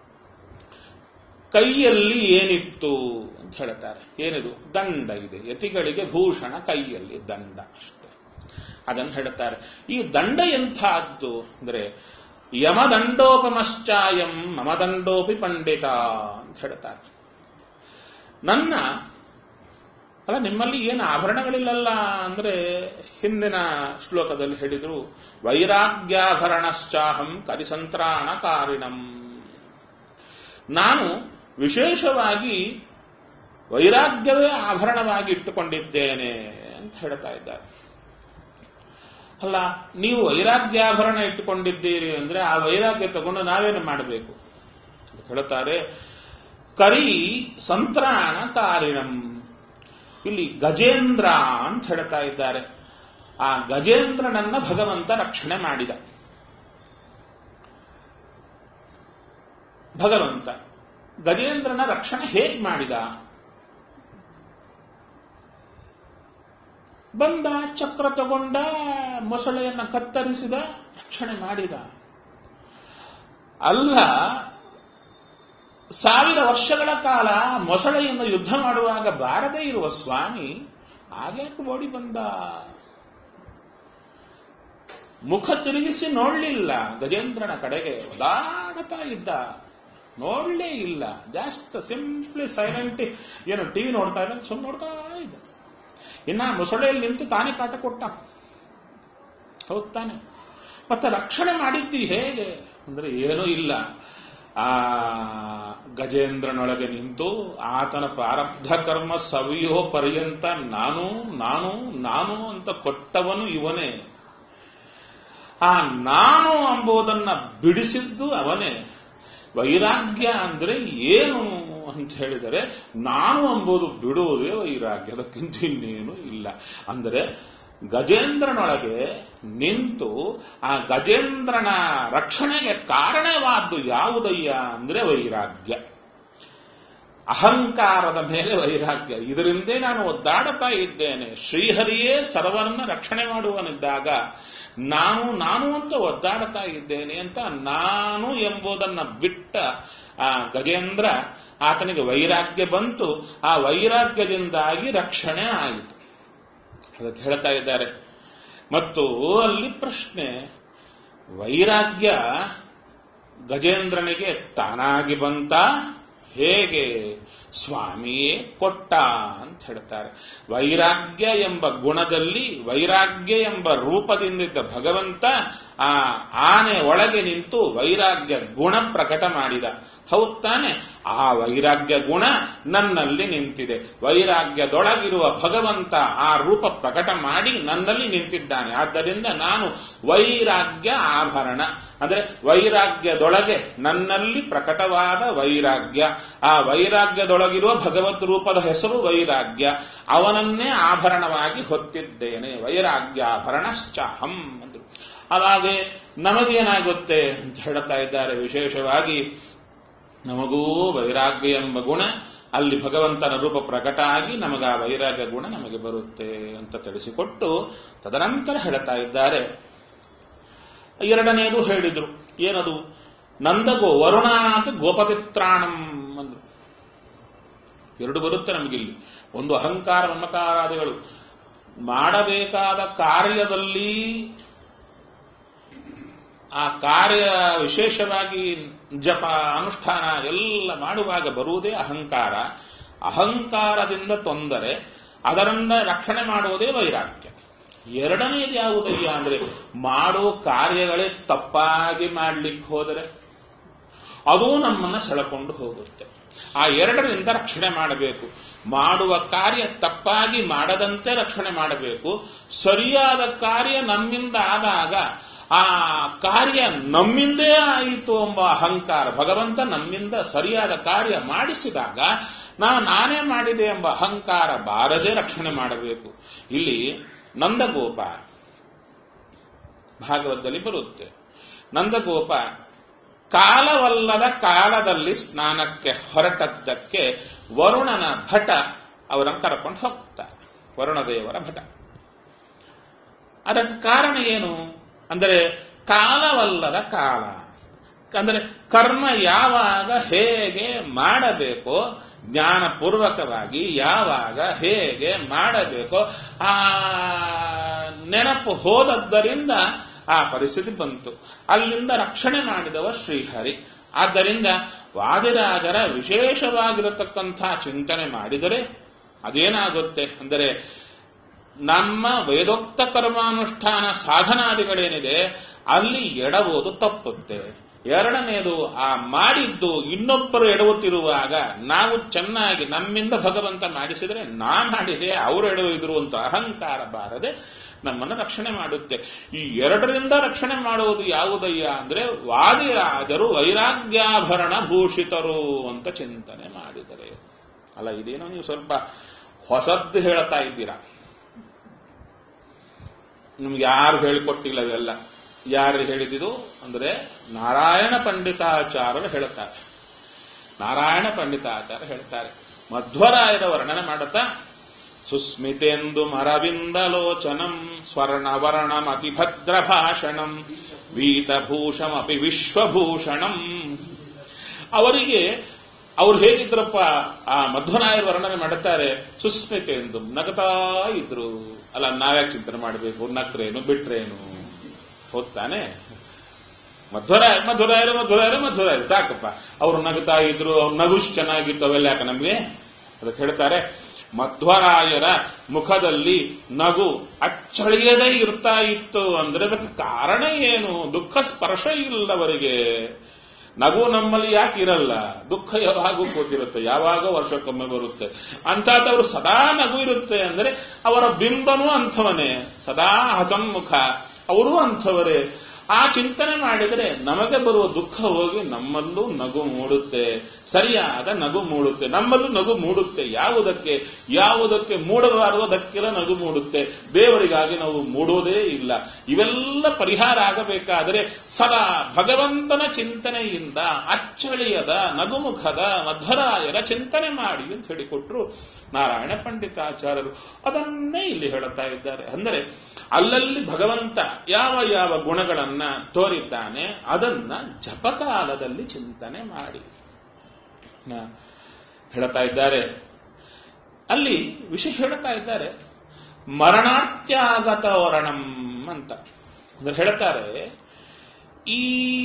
ಕೈಯಲ್ಲಿ ಏನಿತ್ತು ಅಂತ ಹೇಳ್ತಾರೆ ಏನಿದು ದಂಡ ಇದೆ ಯತಿಗಳಿಗೆ ಭೂಷಣ ಕೈಯಲ್ಲಿ ದಂಡ ಅಷ್ಟೇ ಅದನ್ನು ಹೇಳ್ತಾರೆ ಈ ದಂಡ ಎಂಥದ್ದು ಅಂದ್ರೆ ಯಮದಂಡೋಪಮಶ್ಚಾಯಂ ಮಮದಂಡೋಪಿ ಪಂಡಿತ ಅಂತ ಹೇಳ್ತಾರೆ ನನ್ನ ಅಲ್ಲ ನಿಮ್ಮಲ್ಲಿ ಏನು ಆಭರಣಗಳಿಲ್ಲಲ್ಲ ಅಂದ್ರೆ ಹಿಂದಿನ ಶ್ಲೋಕದಲ್ಲಿ ಹೇಳಿದ್ರು ವೈರಾಗ್ಯಾಭರಣಶ್ಚಾಹಂ ಕರಿಸಂತ್ರಾಣಕಾರಿಣಂ ನಾನು ವಿಶೇಷವಾಗಿ ವೈರಾಗ್ಯವೇ ಆಭರಣವಾಗಿ ಇಟ್ಟುಕೊಂಡಿದ್ದೇನೆ ಅಂತ ಹೇಳ್ತಾ ಇದ್ದಾರೆ ಅಲ್ಲ ನೀವು ವೈರಾಗ್ಯಾಭರಣ ಇಟ್ಟುಕೊಂಡಿದ್ದೀರಿ ಅಂದ್ರೆ ಆ ವೈರಾಗ್ಯ ತಗೊಂಡು ನಾವೇನು ಮಾಡಬೇಕು ಹೇಳ್ತಾರೆ ಕರಿ ಸಂತ್ರಾಣ ಕಾರಿಣಂ ಇಲ್ಲಿ ಗಜೇಂದ್ರ ಅಂತ ಹೇಳ್ತಾ ಇದ್ದಾರೆ ಆ ಗಜೇಂದ್ರನನ್ನ ಭಗವಂತ ರಕ್ಷಣೆ ಮಾಡಿದ ಭಗವಂತ ಗಜೇಂದ್ರನ ರಕ್ಷಣೆ ಹೇಗ್ ಮಾಡಿದ ಬಂದ ಚಕ್ರ ತಗೊಂಡ ಮೊಸಳೆಯನ್ನ ಕತ್ತರಿಸಿದ ರಕ್ಷಣೆ ಮಾಡಿದ ಅಲ್ಲ ಸಾವಿರ ವರ್ಷಗಳ ಕಾಲ ಮೊಸಳೆಯಿಂದ ಯುದ್ಧ ಮಾಡುವಾಗ ಬಾರದೇ ಇರುವ ಸ್ವಾಮಿ ಆಗ್ಯಾಕೆ ಓಡಿ ಬಂದ ಮುಖ ತಿರುಗಿಸಿ ನೋಡ್ಲಿಲ್ಲ ಗಜೇಂದ್ರನ ಕಡೆಗೆ ಒದಾಡತಾ ಇದ್ದ ನೋಡ್ಲೇ ಇಲ್ಲ ಜಾಸ್ಟ್ ಸಿಂಪ್ಲಿ ಸೈಲೆಂಟ್ ಏನು ಟಿವಿ ನೋಡ್ತಾ ಇದ್ದ ಸುಮ್ಮನೆ ನೋಡ್ತಾ ಇದ್ದ ಇನ್ನ ಮೊಸಳೆಯಲ್ಲಿ ನಿಂತು ತಾನೇ ಕಾಟ ಕೊಟ್ಟ ಹೌದ್ ತಾನೆ ಮತ್ತೆ ರಕ್ಷಣೆ ಮಾಡಿದ್ದಿ ಹೇಗೆ ಅಂದ್ರೆ ಏನೂ ಇಲ್ಲ ಆ ಗಜೇಂದ್ರನೊಳಗೆ ನಿಂತು ಆತನ ಪ್ರಾರಬ್ಧ ಕರ್ಮ ಸವಿಯೋ ಪರ್ಯಂತ ನಾನು ನಾನು ನಾನು ಅಂತ ಕೊಟ್ಟವನು ಇವನೇ ಆ ನಾನು ಎಂಬುದನ್ನ ಬಿಡಿಸಿದ್ದು ಅವನೇ ವೈರಾಗ್ಯ ಅಂದ್ರೆ ಏನು ಅಂತ ಹೇಳಿದರೆ ನಾನು ಎಂಬುದು ಬಿಡುವುದೇ ವೈರಾಗ್ಯ ಅದಕ್ಕಿಂತ ಇನ್ನೇನು ಇಲ್ಲ ಅಂದರೆ ಗಜೇಂದ್ರನೊಳಗೆ ನಿಂತು ಆ ಗಜೇಂದ್ರನ ರಕ್ಷಣೆಗೆ ಕಾರಣವಾದ್ದು ಯಾವುದಯ್ಯ ಅಂದ್ರೆ ವೈರಾಗ್ಯ ಅಹಂಕಾರದ ಮೇಲೆ ವೈರಾಗ್ಯ ಇದರಿಂದೇ ನಾನು ಒದ್ದಾಡುತ್ತಾ ಇದ್ದೇನೆ ಶ್ರೀಹರಿಯೇ ಸರ್ವರನ್ನ ರಕ್ಷಣೆ ಮಾಡುವನಿದ್ದಾಗ ನಾನು ನಾನು ಅಂತ ಒದ್ದಾಡುತ್ತಾ ಇದ್ದೇನೆ ಅಂತ ನಾನು ಎಂಬುದನ್ನ ಬಿಟ್ಟ ಆ ಗಜೇಂದ್ರ ಆತನಿಗೆ ವೈರಾಗ್ಯ ಬಂತು ಆ ವೈರಾಗ್ಯದಿಂದಾಗಿ ರಕ್ಷಣೆ ಆಯಿತು ಅದಕ್ಕೆ ಹೇಳ್ತಾ ಇದ್ದಾರೆ ಮತ್ತು ಅಲ್ಲಿ ಪ್ರಶ್ನೆ ವೈರಾಗ್ಯ ಗಜೇಂದ್ರನಿಗೆ ತಾನಾಗಿ ಬಂತ ಹೇಗೆ ಸ್ವಾಮಿಯೇ ಕೊಟ್ಟ ಅಂತ ಹೇಳ್ತಾರೆ ವೈರಾಗ್ಯ ಎಂಬ ಗುಣದಲ್ಲಿ ವೈರಾಗ್ಯ ಎಂಬ ರೂಪದಿಂದಿದ್ದ ಭಗವಂತ ಆ ಆನೆ ಒಳಗೆ ನಿಂತು ವೈರಾಗ್ಯ ಗುಣ ಪ್ರಕಟ ಮಾಡಿದ ಹೌದ್ ತಾನೆ ಆ ವೈರಾಗ್ಯ ಗುಣ ನನ್ನಲ್ಲಿ ನಿಂತಿದೆ ವೈರಾಗ್ಯದೊಳಗಿರುವ ಭಗವಂತ ಆ ರೂಪ ಪ್ರಕಟ ಮಾಡಿ ನನ್ನಲ್ಲಿ ನಿಂತಿದ್ದಾನೆ ಆದ್ದರಿಂದ ನಾನು ವೈರಾಗ್ಯ ಆಭರಣ ಅಂದ್ರೆ ವೈರಾಗ್ಯದೊಳಗೆ ನನ್ನಲ್ಲಿ ಪ್ರಕಟವಾದ ವೈರಾಗ್ಯ ಆ ವೈರಾಗ್ಯದೊಳಗಿರುವ ಭಗವದ್ ರೂಪದ ಹೆಸರು ವೈರಾಗ್ಯ ಅವನನ್ನೇ ಆಭರಣವಾಗಿ ಹೊತ್ತಿದ್ದೇನೆ ವೈರಾಗ್ಯಾಭರಣಶ್ಚಾಹಂ ಅಂದ್ರು ಅವಾಗೆ ನಮಗೇನಾಗುತ್ತೆ ಅಂತ ಹೇಳ್ತಾ ಇದ್ದಾರೆ ವಿಶೇಷವಾಗಿ ನಮಗೂ ವೈರಾಗ್ಯ ಎಂಬ ಗುಣ ಅಲ್ಲಿ ಭಗವಂತನ ರೂಪ ಪ್ರಕಟ ಆಗಿ ನಮಗ ಆ ವೈರಾಗ್ಯ ಗುಣ ನಮಗೆ ಬರುತ್ತೆ ಅಂತ ತಿಳಿಸಿಕೊಟ್ಟು ತದನಂತರ ಹೇಳ್ತಾ ಇದ್ದಾರೆ ಎರಡನೆಯದು ಹೇಳಿದ್ರು ಏನದು ನಂದಗೋ ವರುಣಾತ್ ಗೋಪತಿತ್ರಾಣಂ ಅಂದ್ರು ಎರಡು ಬರುತ್ತೆ ನಮಗಿಲ್ಲಿ ಒಂದು ಅಹಂಕಾರ ಮಮಕಾರಾದಿಗಳು ಮಾಡಬೇಕಾದ ಕಾರ್ಯದಲ್ಲಿ ಆ ಕಾರ್ಯ ವಿಶೇಷವಾಗಿ ಜಪ ಅನುಷ್ಠಾನ ಎಲ್ಲ ಮಾಡುವಾಗ ಬರುವುದೇ ಅಹಂಕಾರ ಅಹಂಕಾರದಿಂದ ತೊಂದರೆ ಅದರಿಂದ ರಕ್ಷಣೆ ಮಾಡುವುದೇ ವೈರಾಗ್ಯ ಎರಡನೇದು ಯಾವುದಯ್ಯ ಅಂದ್ರೆ ಮಾಡೋ ಕಾರ್ಯಗಳೇ ತಪ್ಪಾಗಿ ಮಾಡ್ಲಿಕ್ಕೆ ಹೋದರೆ ಅದು ನಮ್ಮನ್ನ ಸೆಳೆಕೊಂಡು ಹೋಗುತ್ತೆ ಆ ಎರಡರಿಂದ ರಕ್ಷಣೆ ಮಾಡಬೇಕು ಮಾಡುವ ಕಾರ್ಯ ತಪ್ಪಾಗಿ ಮಾಡದಂತೆ ರಕ್ಷಣೆ ಮಾಡಬೇಕು ಸರಿಯಾದ ಕಾರ್ಯ ನಮ್ಮಿಂದ ಆದಾಗ ಆ ಕಾರ್ಯ ನಮ್ಮಿಂದೇ ಆಯಿತು ಎಂಬ ಅಹಂಕಾರ ಭಗವಂತ ನಮ್ಮಿಂದ ಸರಿಯಾದ ಕಾರ್ಯ ಮಾಡಿಸಿದಾಗ ನಾ ನಾನೇ ಮಾಡಿದೆ ಎಂಬ ಅಹಂಕಾರ ಬಾರದೆ ರಕ್ಷಣೆ ಮಾಡಬೇಕು ಇಲ್ಲಿ ನಂದಗೋಪ ಭಾಗವತದಲ್ಲಿ ಬರುತ್ತೆ ನಂದಗೋಪ ಕಾಲವಲ್ಲದ ಕಾಲದಲ್ಲಿ ಸ್ನಾನಕ್ಕೆ ಹೊರಟದ್ದಕ್ಕೆ ವರುಣನ ಭಟ ಅವರನ್ನು ಕರ್ಕೊಂಡು ಹೋಗ್ತಾರೆ ವರುಣದೇವರ ಭಟ ಅದಕ್ಕೆ ಕಾರಣ ಏನು ಅಂದರೆ ಕಾಲವಲ್ಲದ ಕಾಲ ಅಂದರೆ ಕರ್ಮ ಯಾವಾಗ ಹೇಗೆ ಮಾಡಬೇಕೋ ಜ್ಞಾನಪೂರ್ವಕವಾಗಿ ಯಾವಾಗ ಹೇಗೆ ಮಾಡಬೇಕೋ ಆ ನೆನಪು ಹೋದದ್ದರಿಂದ ಆ ಪರಿಸ್ಥಿತಿ ಬಂತು ಅಲ್ಲಿಂದ ರಕ್ಷಣೆ ಮಾಡಿದವ ಶ್ರೀಹರಿ ಆದ್ದರಿಂದ ವಾದಿರಾಜರ ವಿಶೇಷವಾಗಿರತಕ್ಕಂಥ ಚಿಂತನೆ ಮಾಡಿದರೆ ಅದೇನಾಗುತ್ತೆ ಅಂದರೆ ನಮ್ಮ ವೇದೋಕ್ತ ಕರ್ಮಾನುಷ್ಠಾನ ಸಾಧನಾದಿಗಳೇನಿದೆ ಅಲ್ಲಿ ಎಡವುದು ತಪ್ಪುತ್ತೆ ಎರಡನೆಯದು ಆ ಮಾಡಿದ್ದು ಇನ್ನೊಬ್ಬರು ಎಡವುತ್ತಿರುವಾಗ ನಾವು ಚೆನ್ನಾಗಿ ನಮ್ಮಿಂದ ಭಗವಂತ ಮಾಡಿಸಿದರೆ ನಾ ಮಾಡಿದೆ ಅವರು ಎಡವಿದ್ರು ಅಂತ ಅಹಂಕಾರ ಬಾರದೆ ನಮ್ಮನ್ನು ರಕ್ಷಣೆ ಮಾಡುತ್ತೆ ಈ ಎರಡರಿಂದ ರಕ್ಷಣೆ ಮಾಡುವುದು ಯಾವುದಯ್ಯ ಅಂದ್ರೆ ವಾದಿರಾಜರು ವೈರಾಗ್ಯಾಭರಣ ಭೂಷಿತರು ಅಂತ ಚಿಂತನೆ ಮಾಡಿದರೆ ಅಲ್ಲ ಇದೇನೋ ನೀವು ಸ್ವಲ್ಪ ಹೊಸದ್ದು ಹೇಳ್ತಾ ಇದ್ದೀರಾ ನಿಮ್ಗೆ ಯಾರು ಹೇಳಿಕೊಟ್ಟಿಲ್ಲ ಇವೆಲ್ಲ ಯಾರು ಹೇಳಿದಿದು ಅಂದ್ರೆ ನಾರಾಯಣ ಪಂಡಿತಾಚಾರ್ಯರು ಹೇಳುತ್ತಾರೆ ನಾರಾಯಣ ಪಂಡಿತಾಚಾರ್ಯ ಹೇಳ್ತಾರೆ ಮಧ್ವರಾಯರ ವರ್ಣನೆ ಮಾಡುತ್ತಾ ಸುಸ್ಮಿತೆಂದು ಮರವಿಂದಲೋಚನಂ ಸ್ವರ್ಣವರ್ಣಮತಿ ಭದ್ರ ಭಾಷಣಂ ವೀತಭೂಷಮಪಿ ವಿಶ್ವಭೂಷಣಂ ಅವರಿಗೆ ಅವ್ರು ಹೇಗಿದ್ರಪ್ಪ ಆ ಮಧ್ವರಾಯರ ವರ್ಣನೆ ಮಾಡುತ್ತಾರೆ ಸುಸ್ಮಿತೆ ಎಂದು ನಗತಾ ಇದ್ರು ಅಲ್ಲ ನಾವ್ಯಾಕೆ ಚಿಂತನೆ ಮಾಡಬೇಕು ನಕ್ರೇನು ಬಿಟ್ರೇನು ಹೋಗ್ತಾನೆ ಮಧ್ವರಾಯ ಮಧ್ವರಾಯರು ಮಧ್ವರಾಯರು ಮಧ್ವರಾಯರು ಸಾಕಪ್ಪ ಅವ್ರು ನಗುತ್ತಾ ಇದ್ರು ಅವ್ರ ನಗುಷ್ ಚೆನ್ನಾಗಿತ್ತು ಅವೆಲ್ಲ ಯಾಕೆ ನಮ್ಗೆ ಅದಕ್ಕೆ ಹೇಳ್ತಾರೆ ಮಧ್ವರಾಯರ ಮುಖದಲ್ಲಿ ನಗು ಅಚ್ಚಳಿಯದೇ ಇರ್ತಾ ಇತ್ತು ಅಂದ್ರೆ ಅದಕ್ಕೆ ಕಾರಣ ಏನು ದುಃಖ ಸ್ಪರ್ಶ ಇಲ್ಲವರಿಗೆ ನಗು ನಮ್ಮಲ್ಲಿ ಯಾಕೆ ಇರಲ್ಲ ದುಃಖ ಯಾವಾಗೂ ಕೂತಿರುತ್ತೆ ಯಾವಾಗ ವರ್ಷಕ್ಕೊಮ್ಮೆ ಬರುತ್ತೆ ಅಂಥದ್ದವರು ಸದಾ ನಗು ಇರುತ್ತೆ ಅಂದ್ರೆ ಅವರ ಬಿಂಬನೂ ಅಂಥವನೇ ಸದಾ ಹಸನ್ಮುಖ ಅವರೂ ಅಂಥವರೇ ಆ ಚಿಂತನೆ ಮಾಡಿದರೆ ನಮಗೆ ಬರುವ ದುಃಖ ಹೋಗಿ ನಮ್ಮಲ್ಲೂ ನಗು ಮೂಡುತ್ತೆ ಸರಿಯಾದ ನಗು ಮೂಡುತ್ತೆ ನಮ್ಮಲ್ಲೂ ನಗು ಮೂಡುತ್ತೆ ಯಾವುದಕ್ಕೆ ಯಾವುದಕ್ಕೆ ಮೂಡಬಾರದಕ್ಕೆಲ್ಲ ನಗು ಮೂಡುತ್ತೆ ದೇವರಿಗಾಗಿ ನಾವು ಮೂಡುವುದೇ ಇಲ್ಲ ಇವೆಲ್ಲ ಪರಿಹಾರ ಆಗಬೇಕಾದರೆ ಸದಾ ಭಗವಂತನ ಚಿಂತನೆಯಿಂದ ಅಚ್ಚಳಿಯದ ನಗುಮುಖದ ಮಧ್ವರಾಯರ ಚಿಂತನೆ ಮಾಡಿ ಅಂತ ಹೇಳಿಕೊಟ್ರು ನಾರಾಯಣ ಪಂಡಿತಾಚಾರ್ಯರು ಅದನ್ನೇ ಇಲ್ಲಿ ಹೇಳುತ್ತಾ ಇದ್ದಾರೆ ಅಂದರೆ ಅಲ್ಲಲ್ಲಿ ಭಗವಂತ ಯಾವ ಯಾವ ಗುಣಗಳನ್ನ ತೋರಿದ್ದಾನೆ ಅದನ್ನ ಜಪಕಾಲದಲ್ಲಿ ಚಿಂತನೆ ಮಾಡಿ ಹೇಳ್ತಾ ಇದ್ದಾರೆ ಅಲ್ಲಿ ವಿಷಯ ಹೇಳ್ತಾ ಇದ್ದಾರೆ ಮರಣಾತ್ಯಾಗತ ವರ್ಣಂ ಅಂತ ಅಂದ್ರೆ ಹೇಳ್ತಾರೆ ಈ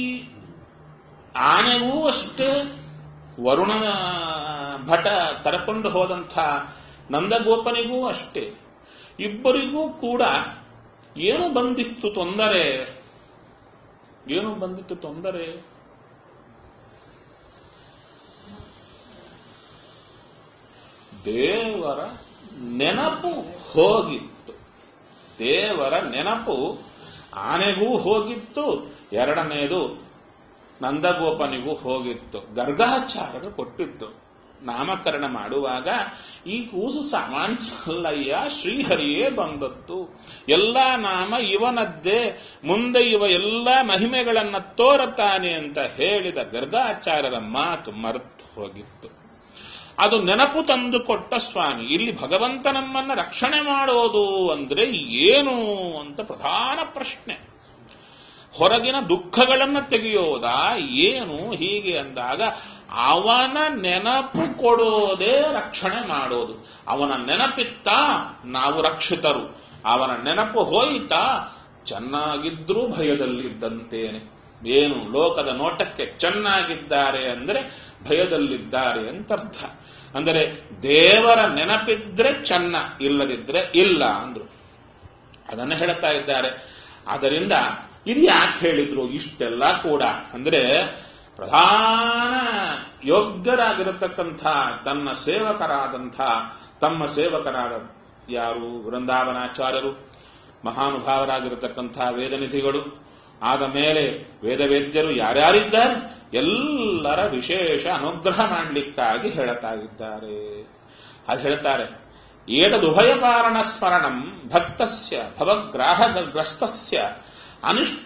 ಆನೆಗೂ ಅಷ್ಟೇ ವರುಣ ಭಟ ಕರಕೊಂಡು ಹೋದಂಥ ನಂದಗೋಪನಿಗೂ ಅಷ್ಟೇ ಇಬ್ಬರಿಗೂ ಕೂಡ ಏನು ಬಂದಿತ್ತು ತೊಂದರೆ ಏನು ಬಂದಿತ್ತು ತೊಂದರೆ ದೇವರ ನೆನಪು ಹೋಗಿತ್ತು ದೇವರ ನೆನಪು ಆನೆಗೂ ಹೋಗಿತ್ತು ಎರಡನೆಯದು ನಂದಗೋಪನಿಗೂ ಹೋಗಿತ್ತು ಗರ್ಗಾಚಾರ್ಯರು ಕೊಟ್ಟಿತ್ತು ನಾಮಕರಣ ಮಾಡುವಾಗ ಈ ಕೂಸು ಸಾಮಾನ್ಯ ಅಲ್ಲಯ್ಯ ಶ್ರೀಹರಿಯೇ ಬಂದದ್ದು ಎಲ್ಲ ನಾಮ ಇವನದ್ದೇ ಮುಂದೆ ಇವ ಎಲ್ಲ ಮಹಿಮೆಗಳನ್ನ ತೋರುತ್ತಾನೆ ಅಂತ ಹೇಳಿದ ಗರ್ಗಾಚಾರ್ಯರ ಮಾತು ಮರೆತು ಹೋಗಿತ್ತು ಅದು ನೆನಪು ತಂದು ಕೊಟ್ಟ ಸ್ವಾಮಿ ಇಲ್ಲಿ ಭಗವಂತ ನಮ್ಮನ್ನ ರಕ್ಷಣೆ ಮಾಡೋದು ಅಂದ್ರೆ ಏನು ಅಂತ ಪ್ರಧಾನ ಪ್ರಶ್ನೆ ಹೊರಗಿನ ದುಃಖಗಳನ್ನು ತೆಗೆಯೋದಾ ಏನು ಹೀಗೆ ಅಂದಾಗ ಅವನ ನೆನಪು ಕೊಡೋದೇ ರಕ್ಷಣೆ ಮಾಡೋದು ಅವನ ನೆನಪಿತ್ತ ನಾವು ರಕ್ಷಿತರು ಅವನ ನೆನಪು ಹೋಯಿತಾ ಚೆನ್ನಾಗಿದ್ರೂ ಭಯದಲ್ಲಿದ್ದಂತೇನೆ ಏನು ಲೋಕದ ನೋಟಕ್ಕೆ ಚೆನ್ನಾಗಿದ್ದಾರೆ ಅಂದರೆ ಭಯದಲ್ಲಿದ್ದಾರೆ ಅಂತ ಅರ್ಥ ಅಂದರೆ ದೇವರ ನೆನಪಿದ್ರೆ ಚೆನ್ನ ಇಲ್ಲದಿದ್ರೆ ಇಲ್ಲ ಅಂದ್ರು ಅದನ್ನು ಹೇಳ್ತಾ ಇದ್ದಾರೆ ಆದ್ದರಿಂದ ಇದು ಯಾಕೆ ಹೇಳಿದ್ರು ಇಷ್ಟೆಲ್ಲ ಕೂಡ ಅಂದ್ರೆ ಪ್ರಧಾನ ಯೋಗ್ಯರಾಗಿರತಕ್ಕಂಥ ತನ್ನ ಸೇವಕರಾದಂಥ ತಮ್ಮ ಸೇವಕರಾದ ಯಾರು ವೃಂದಾವನಾಚಾರ್ಯರು ಮಹಾನುಭಾವರಾಗಿರತಕ್ಕಂಥ ವೇದನಿಧಿಗಳು ಆದ ಮೇಲೆ ವೇದವೇದ್ಯರು ಯಾರ್ಯಾರಿದ್ದಾರೆ ಎಲ್ಲರ ವಿಶೇಷ ಅನುಗ್ರಹ ಮಾಡಲಿಕ್ಕಾಗಿ ಹೇಳ್ತಾ ಇದ್ದಾರೆ ಅದು ಹೇಳ್ತಾರೆ ಏತದುಭಯ ಕಾರಣ ಸ್ಮರಣಂ ಭಕ್ತಸ್ಯ ಭವಗ್ರಾಹಗ್ರಸ್ತಸ್ಯ ಅನಿಷ್ಟ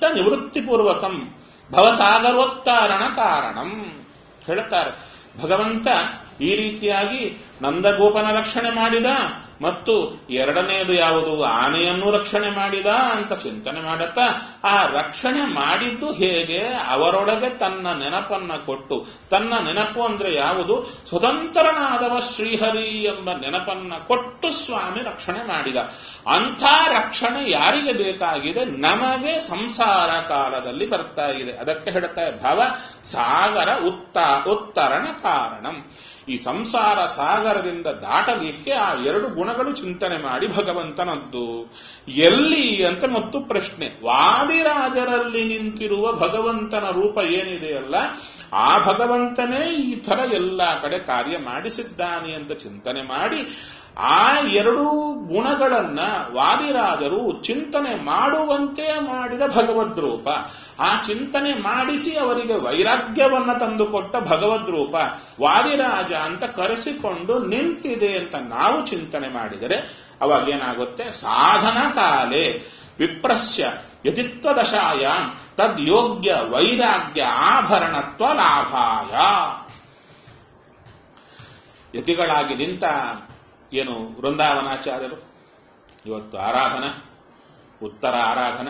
ನಿವೃತ್ತಿಪೂರ್ವಕಂ ಭವಸಾಗರೋತ್ತಾರಣ ಕಾರಣಂ ಹೇಳ್ತಾರೆ ಭಗವಂತ ಈ ರೀತಿಯಾಗಿ ನಂದಗೋಪನ ರಕ್ಷಣೆ ಮಾಡಿದ ಮತ್ತು ಎರಡನೆಯದು ಯಾವುದು ಆನೆಯನ್ನು ರಕ್ಷಣೆ ಮಾಡಿದ ಅಂತ ಚಿಂತನೆ ಮಾಡತ್ತ ಆ ರಕ್ಷಣೆ ಮಾಡಿದ್ದು ಹೇಗೆ ಅವರೊಳಗೆ ತನ್ನ ನೆನಪನ್ನ ಕೊಟ್ಟು ತನ್ನ ನೆನಪು ಅಂದ್ರೆ ಯಾವುದು ಸ್ವತಂತ್ರನಾದವ ಶ್ರೀಹರಿ ಎಂಬ ನೆನಪನ್ನ ಕೊಟ್ಟು ಸ್ವಾಮಿ ರಕ್ಷಣೆ ಮಾಡಿದ ಅಂಥ ರಕ್ಷಣೆ ಯಾರಿಗೆ ಬೇಕಾಗಿದೆ ನಮಗೆ ಸಂಸಾರ ಕಾಲದಲ್ಲಿ ಬರ್ತಾ ಇದೆ ಅದಕ್ಕೆ ಹೇಳುತ್ತಾರೆ ಭವ ಸಾಗರ ಉತ್ತ ಉತ್ತರಣ ಕಾರಣಂ ಈ ಸಂಸಾರ ಸಾಗರದಿಂದ ದಾಟಲಿಕ್ಕೆ ಆ ಎರಡು ಗುಣಗಳು ಚಿಂತನೆ ಮಾಡಿ ಭಗವಂತನದ್ದು ಎಲ್ಲಿ ಅಂತ ಮತ್ತು ಪ್ರಶ್ನೆ ವಾದಿರಾಜರಲ್ಲಿ ನಿಂತಿರುವ ಭಗವಂತನ ರೂಪ ಏನಿದೆಯಲ್ಲ ಆ ಭಗವಂತನೇ ಈ ಥರ ಎಲ್ಲ ಕಡೆ ಕಾರ್ಯ ಮಾಡಿಸಿದ್ದಾನೆ ಅಂತ ಚಿಂತನೆ ಮಾಡಿ ಆ ಎರಡೂ ಗುಣಗಳನ್ನ ವಾದಿರಾಜರು ಚಿಂತನೆ ಮಾಡುವಂತೆ ಮಾಡಿದ ಭಗವದ್ ರೂಪ ಆ ಚಿಂತನೆ ಮಾಡಿಸಿ ಅವರಿಗೆ ವೈರಾಗ್ಯವನ್ನ ತಂದುಕೊಟ್ಟ ಭಗವದ್ ರೂಪ ವಾದಿರಾಜ ಅಂತ ಕರೆಸಿಕೊಂಡು ನಿಂತಿದೆ ಅಂತ ನಾವು ಚಿಂತನೆ ಮಾಡಿದರೆ ಅವಾಗ ಏನಾಗುತ್ತೆ ಸಾಧನ ಕಾಲೇ ವಿಪ್ರಸ್ಯ ಯತಿತ್ವ ದಶಾಯ ತದ್ಯೋಗ್ಯ ವೈರಾಗ್ಯ ಆಭರಣತ್ವ ಲಾಭಾಯ ಯತಿಗಳಾಗಿ ನಿಂತ ಏನು ವೃಂದಾವನಾಚಾರ್ಯರು ಇವತ್ತು ಆರಾಧನ ಉತ್ತರ ಆರಾಧನ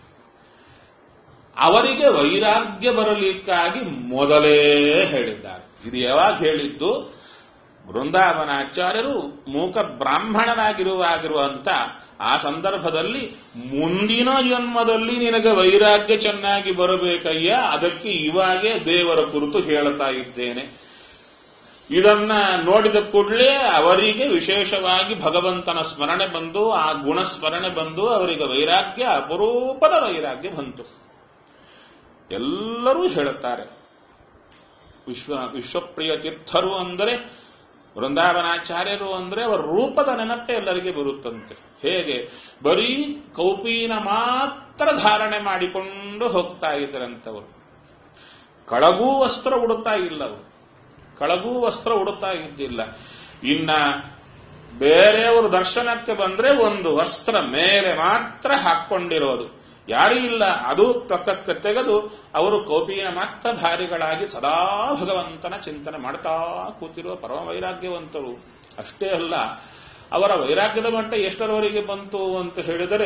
ಅವರಿಗೆ ವೈರಾಗ್ಯ ಬರಲಿಕ್ಕಾಗಿ ಮೊದಲೇ ಹೇಳಿದ್ದಾರೆ ಇದು ಯಾವಾಗ ಹೇಳಿದ್ದು ವೃಂದಾವನಾಚಾರ್ಯರು ಮೂಕ ಬ್ರಾಹ್ಮಣರಾಗಿರುವಾಗಿರುವಂತ ಆ ಸಂದರ್ಭದಲ್ಲಿ ಮುಂದಿನ ಜನ್ಮದಲ್ಲಿ ನಿನಗೆ ವೈರಾಗ್ಯ ಚೆನ್ನಾಗಿ ಬರಬೇಕಯ್ಯ ಅದಕ್ಕೆ ಇವಾಗೇ ದೇವರ ಕುರಿತು ಹೇಳ್ತಾ ಇದ್ದೇನೆ ಇದನ್ನ ನೋಡಿದ ಕೂಡಲೇ ಅವರಿಗೆ ವಿಶೇಷವಾಗಿ ಭಗವಂತನ ಸ್ಮರಣೆ ಬಂದು ಆ ಗುಣ ಸ್ಮರಣೆ ಬಂದು ಅವರಿಗೆ ವೈರಾಗ್ಯ ಅಪರೂಪದ ವೈರಾಗ್ಯ ಬಂತು ಎಲ್ಲರೂ ಹೇಳುತ್ತಾರೆ ವಿಶ್ವ ವಿಶ್ವಪ್ರಿಯ ತೀರ್ಥರು ಅಂದರೆ ವೃಂದಾವನಾಚಾರ್ಯರು ಅಂದರೆ ಅವರ ರೂಪದ ನೆನಪೇ ಎಲ್ಲರಿಗೆ ಬರುತ್ತಂತೆ ಹೇಗೆ ಬರೀ ಕೌಪೀನ ಮಾತ್ರ ಧಾರಣೆ ಮಾಡಿಕೊಂಡು ಹೋಗ್ತಾ ಇದ್ದರಂತವರು ಕಳಗೂ ವಸ್ತ್ರ ಉಡುತ್ತಾ ಇಲ್ಲ ಅವರು ಕಳಗೂ ವಸ್ತ್ರ ಉಡುತ್ತಾ ಇದ್ದಿಲ್ಲ ಇನ್ನ ಬೇರೆಯವರು ದರ್ಶನಕ್ಕೆ ಬಂದ್ರೆ ಒಂದು ವಸ್ತ್ರ ಮೇಲೆ ಮಾತ್ರ ಹಾಕೊಂಡಿರೋದು ಯಾರೂ ಇಲ್ಲ ಅದು ಪಕ್ಕಕ್ಕೆ ತೆಗೆದು ಅವರು ಕೌಪಿಯ ಮಾತ್ರ ಧಾರಿಗಳಾಗಿ ಸದಾ ಭಗವಂತನ ಚಿಂತನೆ ಮಾಡ್ತಾ ಕೂತಿರುವ ಪರಮ ವೈರಾಗ್ಯವಂತರು ಅಷ್ಟೇ ಅಲ್ಲ ಅವರ ವೈರಾಗ್ಯದ ಮಟ್ಟ ಎಷ್ಟರವರೆಗೆ ಬಂತು ಅಂತ ಹೇಳಿದರೆ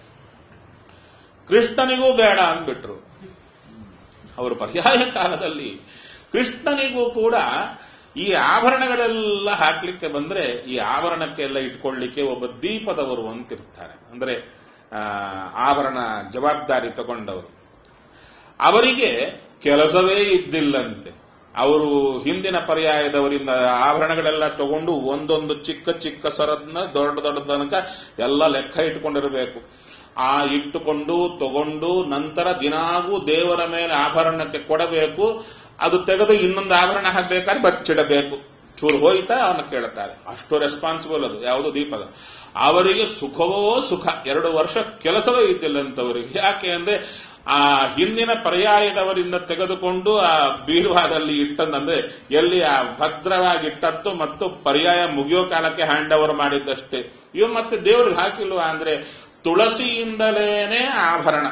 ಕೃಷ್ಣನಿಗೂ ಬೇಡ ಅಂದ್ಬಿಟ್ರು ಅವರು ಪರ್ಯಾಯ ಕಾಲದಲ್ಲಿ ಕೃಷ್ಣನಿಗೂ ಕೂಡ ಈ ಆಭರಣಗಳೆಲ್ಲ ಹಾಕ್ಲಿಕ್ಕೆ ಬಂದ್ರೆ ಈ ಆಭರಣಕ್ಕೆಲ್ಲ ಇಟ್ಕೊಳ್ಳಿಕ್ಕೆ ಒಬ್ಬ ದೀಪದವರು ಅಂತಿರ್ತಾರೆ ಅಂದ್ರೆ ಆಭರಣ ಜವಾಬ್ದಾರಿ ತಗೊಂಡವರು ಅವರಿಗೆ ಕೆಲಸವೇ ಇದ್ದಿಲ್ಲಂತೆ ಅವರು ಹಿಂದಿನ ಪರ್ಯಾಯದವರಿಂದ ಆಭರಣಗಳೆಲ್ಲ ತಗೊಂಡು ಒಂದೊಂದು ಚಿಕ್ಕ ಚಿಕ್ಕ ಸರದ್ನ ದೊಡ್ಡ ದೊಡ್ಡ ತನಕ ಎಲ್ಲ ಲೆಕ್ಕ ಇಟ್ಕೊಂಡಿರಬೇಕು ಆ ಇಟ್ಟುಕೊಂಡು ತಗೊಂಡು ನಂತರ ದಿನಾಗೂ ದೇವರ ಮೇಲೆ ಆಭರಣಕ್ಕೆ ಕೊಡಬೇಕು ಅದು ತೆಗೆದು ಇನ್ನೊಂದು ಆಭರಣ ಹಾಕಬೇಕಾದ್ರೆ ಬಚ್ಚಿಡಬೇಕು ಚೂರು ಹೋಯ್ತಾ ಅವನ್ನ ಕೇಳುತ್ತಾರೆ ಅಷ್ಟು ರೆಸ್ಪಾನ್ಸಿಬಲ್ ಅದು ಯಾವುದು ದೀಪದ ಅವರಿಗೆ ಸುಖವೋ ಸುಖ ಎರಡು ವರ್ಷ ಕೆಲಸವೇ ಇದ್ದಿಲ್ಲಂತವರಿಗೆ ಯಾಕೆ ಅಂದ್ರೆ ಆ ಹಿಂದಿನ ಪರ್ಯಾಯದವರಿಂದ ತೆಗೆದುಕೊಂಡು ಆ ಬೀರುವಾದಲ್ಲಿ ಇಟ್ಟಂದ್ರೆ ಎಲ್ಲಿ ಆ ಭದ್ರವಾಗಿ ಇಟ್ಟದ್ದು ಮತ್ತು ಪರ್ಯಾಯ ಮುಗಿಯೋ ಕಾಲಕ್ಕೆ ಹ್ಯಾಂಡ್ ಓವರ್ ಮಾಡಿದ್ದಷ್ಟೇ ಇವು ಮತ್ತೆ ದೇವ್ರಿಗೆ ಹಾಕಿಲ್ವಾ ಅಂದ್ರೆ ತುಳಸಿಯಿಂದಲೇನೆ ಆಭರಣ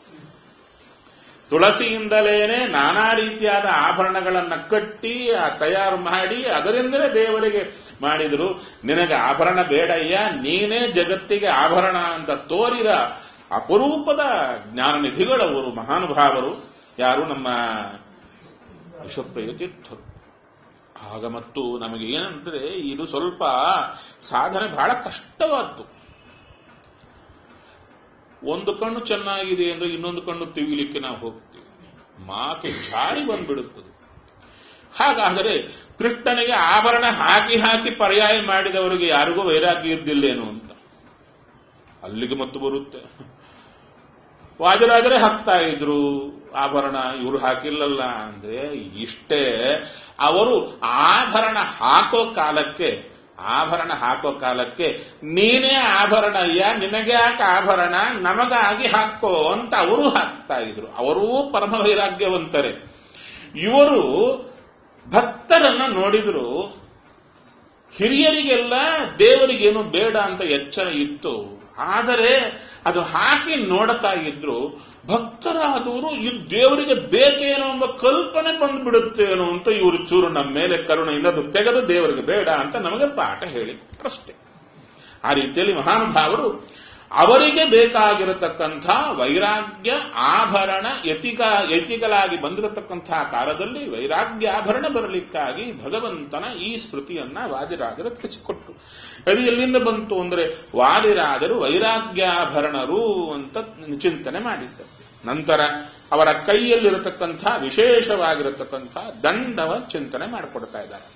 ತುಳಸಿಯಿಂದಲೇನೆ ನಾನಾ ರೀತಿಯಾದ ಆಭರಣಗಳನ್ನ ಕಟ್ಟಿ ತಯಾರು ಮಾಡಿ ಅದರಿಂದಲೇ ದೇವರಿಗೆ ಮಾಡಿದ್ರು ನಿನಗೆ ಆಭರಣ ಬೇಡಯ್ಯ ನೀನೇ ಜಗತ್ತಿಗೆ ಆಭರಣ ಅಂತ ತೋರಿದ ಅಪರೂಪದ ಜ್ಞಾನನಿಧಿಗಳವರು ಮಹಾನುಭಾವರು ಯಾರು ನಮ್ಮ ವಿಶ್ವಪ್ರಿಯ ತೀರ್ಥರು ಆಗ ಮತ್ತು ನಮಗೆ ಏನಂದ್ರೆ ಇದು ಸ್ವಲ್ಪ ಸಾಧನೆ ಬಹಳ ಕಷ್ಟವಾದ್ದು ಒಂದು ಕಣ್ಣು ಚೆನ್ನಾಗಿದೆ ಅಂದ್ರೆ ಇನ್ನೊಂದು ಕಣ್ಣು ತಿವಿಲಿಕ್ಕೆ ನಾವು ಹೋಗ್ತೀವಿ ಮಾತು ಜಾರಿ ಬಂದ್ಬಿಡುತ್ತದೆ ಹಾಗಾದರೆ ಕೃಷ್ಣನಿಗೆ ಆಭರಣ ಹಾಕಿ ಹಾಕಿ ಪರ್ಯಾಯ ಮಾಡಿದವರಿಗೆ ಯಾರಿಗೂ ವೈರಾಗ್ಯ ಇದ್ದಿಲ್ಲೇನು ಅಂತ ಅಲ್ಲಿಗೆ ಮತ್ತು ಬರುತ್ತೆ ವಾಜರಾಜರೇ ಹಾಕ್ತಾ ಇದ್ರು ಆಭರಣ ಇವರು ಹಾಕಿಲ್ಲಲ್ಲ ಅಂದ್ರೆ ಇಷ್ಟೇ ಅವರು ಆಭರಣ ಹಾಕೋ ಕಾಲಕ್ಕೆ ಆಭರಣ ಹಾಕೋ ಕಾಲಕ್ಕೆ ನೀನೇ ಆಭರಣ ಅಯ್ಯ ನಿನಗೆ ಯಾಕೆ ಆಭರಣ ನಮಗಾಗಿ ಹಾಕೋ ಅಂತ ಅವರು ಹಾಕ್ತಾ ಇದ್ರು ಅವರೂ ಪರಮ ವೈರಾಗ್ಯವಂತರೇ ಇವರು ಭಕ್ತರನ್ನ ನೋಡಿದ್ರು ಹಿರಿಯರಿಗೆಲ್ಲ ದೇವರಿಗೇನು ಬೇಡ ಅಂತ ಎಚ್ಚರ ಇತ್ತು ಆದರೆ ಅದು ಹಾಕಿ ನೋಡ್ತಾ ಇದ್ರು ಭಕ್ತರಾದವರು ಇದು ದೇವರಿಗೆ ಬೇಕೇನೋ ಎಂಬ ಕಲ್ಪನೆ ಬಂದ್ಬಿಡುತ್ತೇನೋ ಅಂತ ಇವರು ಚೂರು ನಮ್ಮ ಮೇಲೆ ಕರುಣೆಯಿಂದ ಅದು ತೆಗೆದು ದೇವರಿಗೆ ಬೇಡ ಅಂತ ನಮಗೆ ಪಾಠ ಹೇಳಿ ಅಷ್ಟೇ ಆ ರೀತಿಯಲ್ಲಿ ಮಹಾನುಭಾವರು ಅವರಿಗೆ ಬೇಕಾಗಿರತಕ್ಕಂಥ ವೈರಾಗ್ಯ ಆಭರಣ ಯತಿಗ ಯತಿಗಳಾಗಿ ಬಂದಿರತಕ್ಕಂತಹ ಕಾಲದಲ್ಲಿ ವೈರಾಗ್ಯ ಆಭರಣ ಬರಲಿಕ್ಕಾಗಿ ಭಗವಂತನ ಈ ಸ್ಮೃತಿಯನ್ನ ವಾದಿರಾಜರು ತಿಳಿಸಿಕೊಟ್ಟು ಅದು ಎಲ್ಲಿಂದ ಬಂತು ಅಂದ್ರೆ ವಾದಿರಾಜರು ವೈರಾಗ್ಯಾಭರಣರು ಅಂತ ಚಿಂತನೆ ಮಾಡಿದ್ದರು ನಂತರ ಅವರ ಕೈಯಲ್ಲಿರತಕ್ಕಂಥ ವಿಶೇಷವಾಗಿರತಕ್ಕಂಥ ದಂಡವ ಚಿಂತನೆ ಮಾಡಿಕೊಡ್ತಾ ಇದ್ದಾರೆ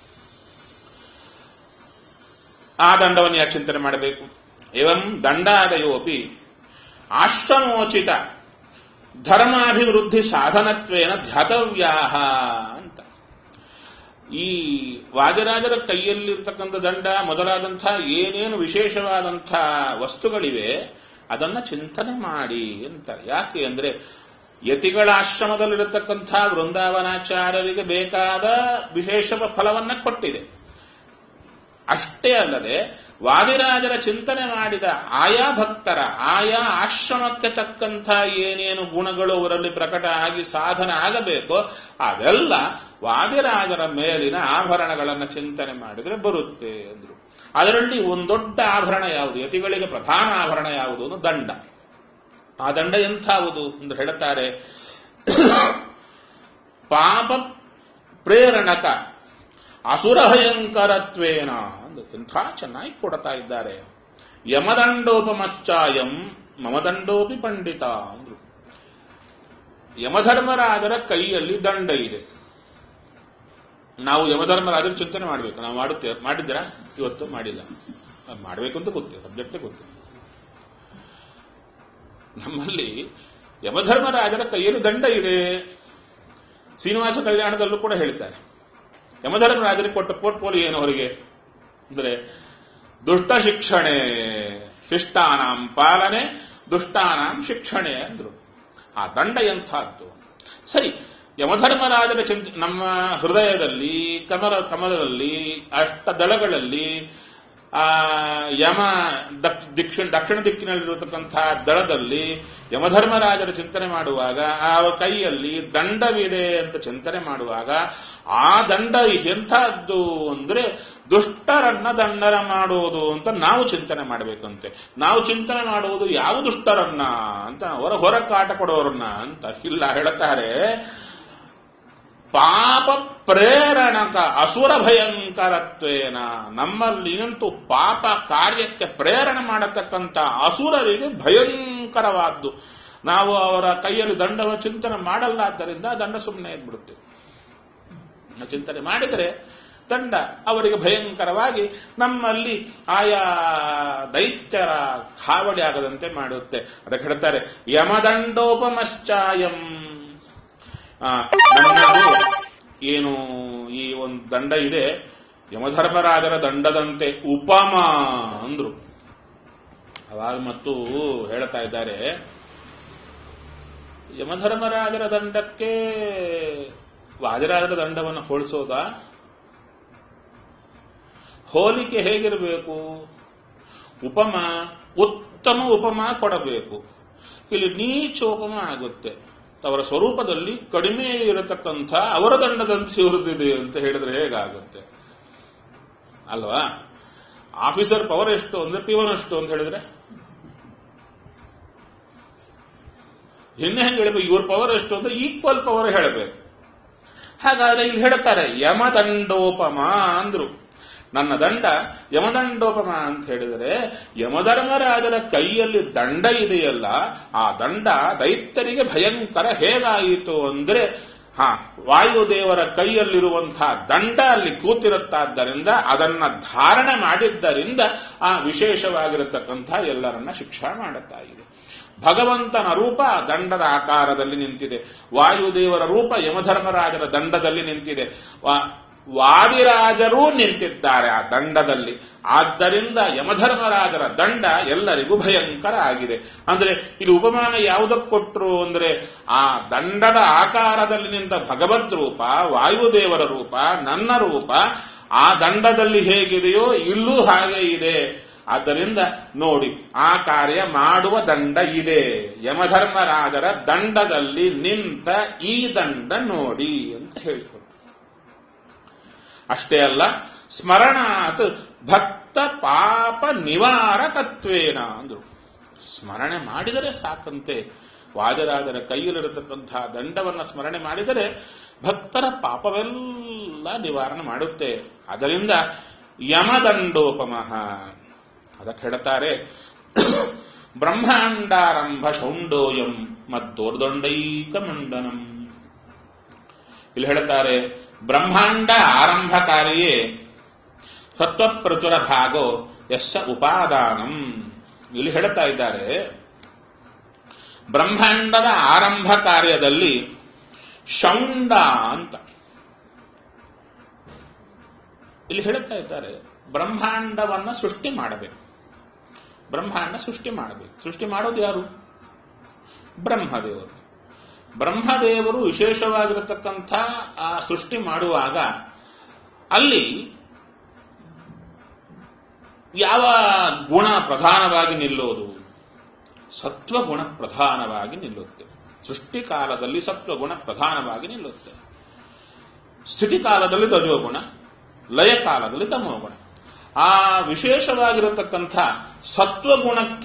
ಆ ದಂಡವನ್ನು ಯಾಕೆ ಚಿಂತನೆ ಮಾಡಬೇಕು ಏವಂ ದಂಡಾದಯೋಪಿ ಆಶ್ರಮೋಚಿತ ಧರ್ಮಾಭಿವೃದ್ಧಿ ಸಾಧನತ್ವೇನ ಧ್ಯಾತವ್ಯಾಹ ಅಂತ ಈ ವಾಜರಾಜರ ಕೈಯಲ್ಲಿರ್ತಕ್ಕಂಥ ದಂಡ ಮೊದಲಾದಂಥ ಏನೇನು ವಿಶೇಷವಾದಂಥ ವಸ್ತುಗಳಿವೆ ಅದನ್ನ ಚಿಂತನೆ ಮಾಡಿ ಅಂತಾರೆ ಯಾಕೆ ಅಂದ್ರೆ ಯತಿಗಳ ಆಶ್ರಮದಲ್ಲಿರತಕ್ಕಂಥ ವೃಂದಾವನಾಚಾರ್ಯರಿಗೆ ಬೇಕಾದ ವಿಶೇಷ ಫಲವನ್ನ ಕೊಟ್ಟಿದೆ ಅಷ್ಟೇ ಅಲ್ಲದೆ ವಾದಿರಾಜರ ಚಿಂತನೆ ಮಾಡಿದ ಆಯಾ ಭಕ್ತರ ಆಯಾ ಆಶ್ರಮಕ್ಕೆ ತಕ್ಕಂಥ ಏನೇನು ಗುಣಗಳು ಅವರಲ್ಲಿ ಪ್ರಕಟ ಆಗಿ ಸಾಧನೆ ಆಗಬೇಕೋ ಅದೆಲ್ಲ ವಾದಿರಾಜರ ಮೇಲಿನ ಆಭರಣಗಳನ್ನು ಚಿಂತನೆ ಮಾಡಿದ್ರೆ ಬರುತ್ತೆ ಅಂದ್ರು ಅದರಲ್ಲಿ ಒಂದೊಡ್ಡ ಆಭರಣ ಯಾವುದು ಯತಿಗಳಿಗೆ ಪ್ರಧಾನ ಆಭರಣ ಯಾವುದು ಅಂದ್ರೆ ದಂಡ ಆ ದಂಡ ಎಂಥವುದು ಎಂದು ಹೇಳುತ್ತಾರೆ ಪಾಪ ಪ್ರೇರಣಕ ಅಸುರ ಭಯಂಕರತ್ವೇನ ಅಂದು ಎಂಥ ಚೆನ್ನಾಗಿ ಕೊಡ್ತಾ ಇದ್ದಾರೆ ಯಮದಂಡೋಪಮಶ್ಚಾಯಂ ಮಮದಂಡೋಪಿ ಪಂಡಿತ ಅಂದ್ರು ಯಮಧರ್ಮರಾಜರ ಕೈಯಲ್ಲಿ ದಂಡ ಇದೆ ನಾವು ಯಮಧರ್ಮರಾಜರ ಚಿಂತನೆ ಮಾಡಬೇಕು ನಾವು ಮಾಡುತ್ತೇವೆ ಮಾಡಿದ್ದೀರಾ ಇವತ್ತು ಮಾಡಿಲ್ಲ ಅದು ಮಾಡಬೇಕು ಅಂತ ಗೊತ್ತಿಲ್ಲ ಸಬ್ಜೆಕ್ಟೇ ಗೊತ್ತಿಲ್ಲ ನಮ್ಮಲ್ಲಿ ಯಮಧರ್ಮರಾಜರ ಕೈಯಲ್ಲಿ ದಂಡ ಇದೆ ಶ್ರೀನಿವಾಸ ಕಲ್ಯಾಣದಲ್ಲೂ ಕೂಡ ಹೇಳ್ತಾರೆ ಯಮಧರ್ಮರಾಜರಿಗೆ ಕೊಟ್ಟ ಪೋರ್ಟ್ಫೋಲಿಯೋ ಏನು ಅವರಿಗೆ ಅಂದ್ರೆ ದುಷ್ಟ ಶಿಕ್ಷಣೆ ಶಿಷ್ಟಾನಾಂ ಪಾಲನೆ ದುಷ್ಟಾನಾಂ ಶಿಕ್ಷಣೆ ಅಂದ್ರು ಆ ದಂಡ ಎಂಥದ್ದು ಸರಿ ಯಮಧರ್ಮರಾಜರ ಚಿಂತ ನಮ್ಮ ಹೃದಯದಲ್ಲಿ ಕಮಲ ಕಮಲದಲ್ಲಿ ಅಷ್ಟ ದಳಗಳಲ್ಲಿ ಆ ಯಮ ದಕ್- ದಿಕ್ಷಿಣ ದಕ್ಷಿಣ ದಿಕ್ಕಿನಲ್ಲಿರತಕ್ಕಂತಹ ದಳದಲ್ಲಿ ಯಮಧರ್ಮರಾಜರ ಚಿಂತನೆ ಮಾಡುವಾಗ ಆ ಕೈಯಲ್ಲಿ ದಂಡವಿದೆ ಅಂತ ಚಿಂತನೆ ಮಾಡುವಾಗ ಆ ದಂಡ ಎಂಥದ್ದು ಅಂದ್ರೆ ದುಷ್ಟರನ್ನ ದಂಡನ ಮಾಡೋದು ಅಂತ ನಾವು ಚಿಂತನೆ ಮಾಡಬೇಕಂತೆ ನಾವು ಚಿಂತನೆ ಮಾಡುವುದು ಯಾವ ದುಷ್ಟರನ್ನ ಅಂತ ಹೊರ ಹೊರ ಕಾಟ ಕೊಡೋರನ್ನ ಅಂತ ಇಲ್ಲ ಹೇಳ್ತಾರೆ ಪಾಪ ಪ್ರೇರಣಕ ಅಸುರ ಭಯಂಕರತ್ವೇನ ನಮ್ಮಲ್ಲಿನಂತೂ ಪಾಪ ಕಾರ್ಯಕ್ಕೆ ಪ್ರೇರಣೆ ಮಾಡತಕ್ಕಂಥ ಅಸುರರಿಗೆ ಭಯಂಕರವಾದ್ದು ನಾವು ಅವರ ಕೈಯಲ್ಲಿ ದಂಡವ ಚಿಂತನೆ ಮಾಡಲ್ಲ ಆದ್ದರಿಂದ ದಂಡ ಸುಮ್ಮನೆ ಇದ್ಬಿಡುತ್ತೆ ನಾವು ಚಿಂತನೆ ಮಾಡಿದರೆ ದಂಡ ಅವರಿಗೆ ಭಯಂಕರವಾಗಿ ನಮ್ಮಲ್ಲಿ ಆಯಾ ದೈತ್ಯರ ಹಾವಳಿ ಆಗದಂತೆ ಮಾಡುತ್ತೆ ಅದಕ್ಕೆ ಹೇಳ್ತಾರೆ ಯಮದಂಡೋಪಮಶ್ಚಾಯಂ ಆ, ನನ್ನದು ಏನು ಈ ಒಂದು ದಂಡ ಇದೆ ಯಮಧರ್ಮರಾಜರ ದಂಡದಂತೆ ಉಪಮ ಅಂದ್ರು ಅವಾಗ ಮತ್ತು ಹೇಳ್ತಾ ಇದ್ದಾರೆ ಯಮಧರ್ಮರಾಜರ ದಂಡಕ್ಕೆ ವಾಜರಾಜರ ದಂಡವನ್ನು ಹೋಲಿಸೋದ ಹೋಲಿಕೆ ಹೇಗಿರಬೇಕು ಉಪಮ ಉತ್ತಮ ಉಪಮ ಕೊಡಬೇಕು ಇಲ್ಲಿ ನೀಚೋಪಮ ಆಗುತ್ತೆ ಅವರ ಸ್ವರೂಪದಲ್ಲಿ ಕಡಿಮೆ ಇರತಕ್ಕಂಥ ಅವರ ದಂಡದಂತೆ ಇವ್ರದ್ದಿದೆ ಅಂತ ಹೇಳಿದ್ರೆ ಹೇಗಾಗುತ್ತೆ ಅಲ್ವಾ ಆಫೀಸರ್ ಪವರ್ ಎಷ್ಟು ಅಂದ್ರೆ ಪಿವನ್ ಅಷ್ಟು ಅಂತ ಹೇಳಿದ್ರೆ ಇನ್ನೇ ಹೆಂಗೆ ಹೇಳಬೇಕು ಇವ್ರ ಪವರ್ ಎಷ್ಟು ಅಂದ್ರೆ ಈಕ್ವಲ್ ಪವರ್ ಹೇಳಬೇಕು ಹಾಗಾದ್ರೆ ಇಲ್ಲಿ ಹೇಳ್ತಾರೆ ಯಮದಂಡೋಪಮ ಅಂದ್ರು ನನ್ನ ದಂಡ ಯಮದಂಡೋಪಮ ಅಂತ ಹೇಳಿದರೆ ಯಮಧರ್ಮರಾಜರ ಕೈಯಲ್ಲಿ ದಂಡ ಇದೆಯಲ್ಲ ಆ ದಂಡ ದೈತ್ಯರಿಗೆ ಭಯಂಕರ ಹೇಗಾಯಿತು ಅಂದ್ರೆ ಹಾ ವಾಯುದೇವರ ಕೈಯಲ್ಲಿರುವಂತಹ ದಂಡ ಅಲ್ಲಿ ಕೂತಿರುತ್ತಾದ್ದರಿಂದ ಅದನ್ನ ಧಾರಣೆ ಮಾಡಿದ್ದರಿಂದ ಆ ವಿಶೇಷವಾಗಿರತಕ್ಕಂಥ ಎಲ್ಲರನ್ನ ಶಿಕ್ಷಾ ಮಾಡುತ್ತಾ ಇದೆ ಭಗವಂತನ ರೂಪ ದಂಡದ ಆಕಾರದಲ್ಲಿ ನಿಂತಿದೆ ವಾಯುದೇವರ ರೂಪ ಯಮಧರ್ಮರಾಜರ ದಂಡದಲ್ಲಿ ನಿಂತಿದೆ ವಾ- ವಾದಿರಾಜರೂ ನಿಂತಿದ್ದಾರೆ ಆ ದಂಡದಲ್ಲಿ ಆದ್ದರಿಂದ ಯಮಧರ್ಮರಾಜರ ದಂಡ ಎಲ್ಲರಿಗೂ ಭಯಂಕರ ಆಗಿದೆ ಅಂದ್ರೆ ಇಲ್ಲಿ ಉಪಮಾನ ಯಾವುದಕ್ಕೆ ಕೊಟ್ಟರು ಅಂದ್ರೆ ಆ ದಂಡದ ಆಕಾರದಲ್ಲಿ ನಿಂತ ಭಗವದ್ ರೂಪ ವಾಯುದೇವರ ರೂಪ ನನ್ನ ರೂಪ ಆ ದಂಡದಲ್ಲಿ ಹೇಗಿದೆಯೋ ಇಲ್ಲೂ ಹಾಗೆ ಇದೆ ಆದ್ದರಿಂದ ನೋಡಿ ಆ ಕಾರ್ಯ ಮಾಡುವ ದಂಡ ಇದೆ ಯಮಧರ್ಮರಾಜರ ದಂಡದಲ್ಲಿ ನಿಂತ ಈ ದಂಡ ನೋಡಿ ಅಂತ ಹೇಳಿಕೊಟ್ಟು ಅಷ್ಟೇ ಅಲ್ಲ ಸ್ಮರಣಾತ್ ಭಕ್ತ ಪಾಪ ನಿವಾರಕತ್ವೇನ ಅಂದ್ರು ಸ್ಮರಣೆ ಮಾಡಿದರೆ ಸಾಕಂತೆ ವಾದರಾಜರ ಕೈಯಲ್ಲಿರತಕ್ಕಂತಹ ದಂಡವನ್ನ ಸ್ಮರಣೆ ಮಾಡಿದರೆ ಭಕ್ತರ ಪಾಪವೆಲ್ಲ ನಿವಾರಣೆ ಮಾಡುತ್ತೆ ಅದರಿಂದ ಯಮದಂಡೋಪಮಃ ಅದಕ್ಕೆ ಹೇಳ್ತಾರೆ ಬ್ರಹ್ಮಾಂಡಾರಂಭ ಶೌಂಡೋಯಂ ಮದ್ದೋರ್ದೊಂಡೈಕ ಮಂಡನಂ ಇಲ್ಲಿ ಹೇಳ್ತಾರೆ ಬ್ರಹ್ಮಾಂಡ ಆರಂಭಕಾರಿಯೇ ಸತ್ವಪ್ರಚುರ ಭಾಗೋ ಯಶ ಉಪಾದಾನಂ ಇಲ್ಲಿ ಹೇಳ್ತಾ ಇದ್ದಾರೆ ಬ್ರಹ್ಮಾಂಡದ ಆರಂಭ ಕಾರ್ಯದಲ್ಲಿ ಶೌಂಡ ಅಂತ ಇಲ್ಲಿ ಹೇಳ್ತಾ ಇದ್ದಾರೆ ಬ್ರಹ್ಮಾಂಡವನ್ನ ಸೃಷ್ಟಿ ಮಾಡಬೇಕು ಬ್ರಹ್ಮಾಂಡ ಸೃಷ್ಟಿ ಮಾಡಬೇಕು ಸೃಷ್ಟಿ ಮಾಡೋದು ಯಾರು ಬ್ರಹ್ಮದೇವರು ಬ್ರಹ್ಮದೇವರು ವಿಶೇಷವಾಗಿರತಕ್ಕಂಥ ಆ ಸೃಷ್ಟಿ ಮಾಡುವಾಗ ಅಲ್ಲಿ ಯಾವ ಗುಣ ಪ್ರಧಾನವಾಗಿ ನಿಲ್ಲೋದು ಸತ್ವಗುಣ ಪ್ರಧಾನವಾಗಿ ನಿಲ್ಲುತ್ತೆ ಸೃಷ್ಟಿ ಕಾಲದಲ್ಲಿ ಸತ್ವಗುಣ ಪ್ರಧಾನವಾಗಿ ನಿಲ್ಲುತ್ತೆ ಸ್ಥಿತಿ ಕಾಲದಲ್ಲಿ ರಜೋಗುಣ ಲಯ ಕಾಲದಲ್ಲಿ ತಮೋಗುಣ ಆ ವಿಶೇಷವಾಗಿರತಕ್ಕಂಥ ಸತ್ವಗುಣಕ್ಕೆ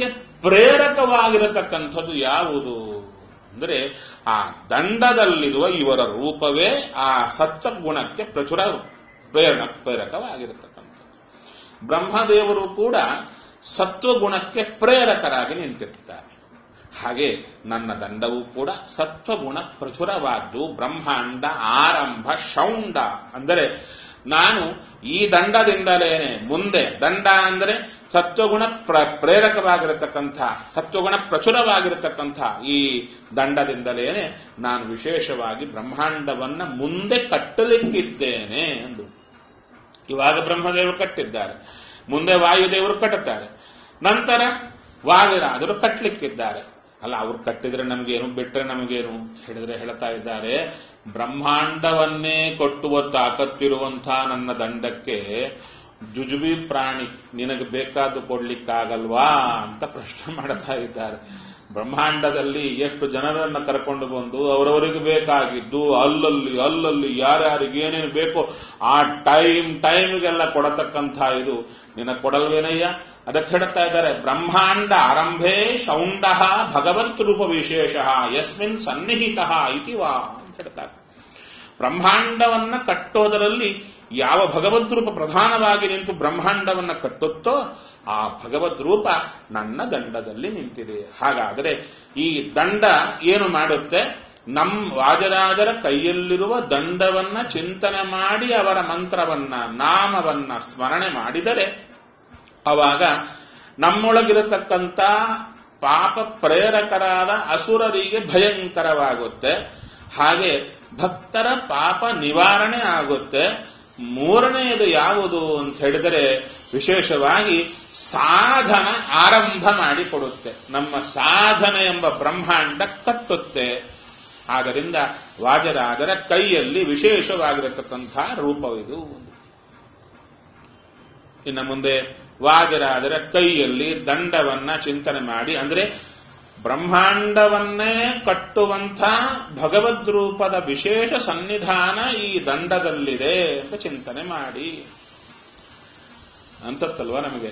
ಪ್ರೇರಕವಾಗಿರತಕ್ಕಂಥದ್ದು ಯಾವುದು ಅಂದರೆ ಆ ದಂಡದಲ್ಲಿರುವ ಇವರ ರೂಪವೇ ಆ ಸತ್ವಗುಣಕ್ಕೆ ಪ್ರಚುರ ಪ್ರೇರಣ ಪ್ರೇರಕವಾಗಿರತಕ್ಕಂಥದ್ದು ಬ್ರಹ್ಮದೇವರು ಕೂಡ ಸತ್ವಗುಣಕ್ಕೆ ಪ್ರೇರಕರಾಗಿ ನಿಂತಿರ್ತಾರೆ ಹಾಗೆ ನನ್ನ ದಂಡವು ಕೂಡ ಸತ್ವಗುಣ ಪ್ರಚುರವಾದ್ದು ಬ್ರಹ್ಮಾಂಡ ಆರಂಭ ಶೌಂಡ ಅಂದರೆ ನಾನು ಈ ದಂಡದಿಂದಲೇನೆ ಮುಂದೆ ದಂಡ ಅಂದರೆ ಸತ್ವಗುಣ ಪ್ರ ಪ್ರೇರಕವಾಗಿರತಕ್ಕಂಥ ಸತ್ವಗುಣ ಪ್ರಚುರವಾಗಿರತಕ್ಕಂಥ ಈ ದಂಡದಿಂದಲೇನೆ ನಾನು ವಿಶೇಷವಾಗಿ ಬ್ರಹ್ಮಾಂಡವನ್ನ ಮುಂದೆ ಕಟ್ಟಲಿಕ್ಕಿದ್ದೇನೆ ಎಂದು ಇವಾಗ ಬ್ರಹ್ಮದೇವರು ಕಟ್ಟಿದ್ದಾರೆ ಮುಂದೆ ವಾಯುದೇವರು ಕಟ್ಟುತ್ತಾರೆ ನಂತರ ವಾಯುರಾದರು ಕಟ್ಟಲಿಕ್ಕಿದ್ದಾರೆ ಅಲ್ಲ ಅವ್ರು ಕಟ್ಟಿದ್ರೆ ನಮಗೇನು ಬಿಟ್ರೆ ನಮಗೇನು ಹೇಳಿದ್ರೆ ಹೇಳ್ತಾ ಇದ್ದಾರೆ ಬ್ರಹ್ಮಾಂಡವನ್ನೇ ಕೊಟ್ಟುವ ತಾಕತ್ತಿರುವಂಥ ನನ್ನ ದಂಡಕ್ಕೆ ಜುಜುಬಿ ಪ್ರಾಣಿ ನಿನಗೆ ಬೇಕಾದ್ದು ಕೊಡ್ಲಿಕ್ಕಾಗಲ್ವಾ ಅಂತ ಪ್ರಶ್ನೆ ಮಾಡ್ತಾ ಇದ್ದಾರೆ ಬ್ರಹ್ಮಾಂಡದಲ್ಲಿ ಎಷ್ಟು ಜನರನ್ನ ಕರ್ಕೊಂಡು ಬಂದು ಅವರವರಿಗೆ ಬೇಕಾಗಿದ್ದು ಅಲ್ಲಲ್ಲಿ ಅಲ್ಲಲ್ಲಿ ಯಾರ್ಯಾರಿಗೆ ಏನೇನು ಬೇಕೋ ಆ ಟೈಮ್ ಟೈಮ್ಗೆಲ್ಲ ಕೊಡತಕ್ಕಂಥ ಇದು ನಿನ ಕೊಡಲ್ವೇನಯ್ಯ ಅದಕ್ಕೆ ಹೇಳ್ತಾ ಇದ್ದಾರೆ ಬ್ರಹ್ಮಾಂಡ ಆರಂಭೇ ಶೌಂಡ ಭಗವಂತ ರೂಪ ವಿಶೇಷ ಯಸ್ಮಿನ್ ಸನ್ನಿಹಿತ ಇತಿ ವಾ ಅಂತ ಹೇಳ್ತಾರೆ ಬ್ರಹ್ಮಾಂಡವನ್ನ ಕಟ್ಟೋದರಲ್ಲಿ ಯಾವ ಭಗವದ್ ರೂಪ ಪ್ರಧಾನವಾಗಿ ನಿಂತು ಬ್ರಹ್ಮಾಂಡವನ್ನ ಕಟ್ಟುತ್ತೋ ಆ ಭಗವದ್ ರೂಪ ನನ್ನ ದಂಡದಲ್ಲಿ ನಿಂತಿದೆ ಹಾಗಾದರೆ ಈ ದಂಡ ಏನು ಮಾಡುತ್ತೆ ನಮ್ ವಾಜರಾಜರ ಕೈಯಲ್ಲಿರುವ ದಂಡವನ್ನ ಚಿಂತನೆ ಮಾಡಿ ಅವರ ಮಂತ್ರವನ್ನ ನಾಮವನ್ನ ಸ್ಮರಣೆ ಮಾಡಿದರೆ ಅವಾಗ ನಮ್ಮೊಳಗಿರತಕ್ಕಂಥ ಪಾಪ ಪ್ರೇರಕರಾದ ಅಸುರರಿಗೆ ಭಯಂಕರವಾಗುತ್ತೆ ಹಾಗೆ ಭಕ್ತರ ಪಾಪ ನಿವಾರಣೆ ಆಗುತ್ತೆ ಮೂರನೆಯದು ಯಾವುದು ಅಂತ ಹೇಳಿದರೆ ವಿಶೇಷವಾಗಿ ಸಾಧನ ಆರಂಭ ಮಾಡಿಕೊಡುತ್ತೆ ನಮ್ಮ ಸಾಧನೆ ಎಂಬ ಬ್ರಹ್ಮಾಂಡ ಕಟ್ಟುತ್ತೆ ಆದ್ದರಿಂದ ವಾಜರಾಜರ ಕೈಯಲ್ಲಿ ವಿಶೇಷವಾಗಿರತಕ್ಕಂಥ ರೂಪವಿದು ಇನ್ನು ಮುಂದೆ ವಾಜರಾಜರ ಕೈಯಲ್ಲಿ ದಂಡವನ್ನ ಚಿಂತನೆ ಮಾಡಿ ಅಂದ್ರೆ ಬ್ರಹ್ಮಾಂಡವನ್ನೇ ಕಟ್ಟುವಂಥ ಭಗವದ್ ರೂಪದ ವಿಶೇಷ ಸನ್ನಿಧಾನ ಈ ದಂಡದಲ್ಲಿದೆ ಅಂತ ಚಿಂತನೆ ಮಾಡಿ ಅನ್ಸತ್ತಲ್ವಾ ನಮಗೆ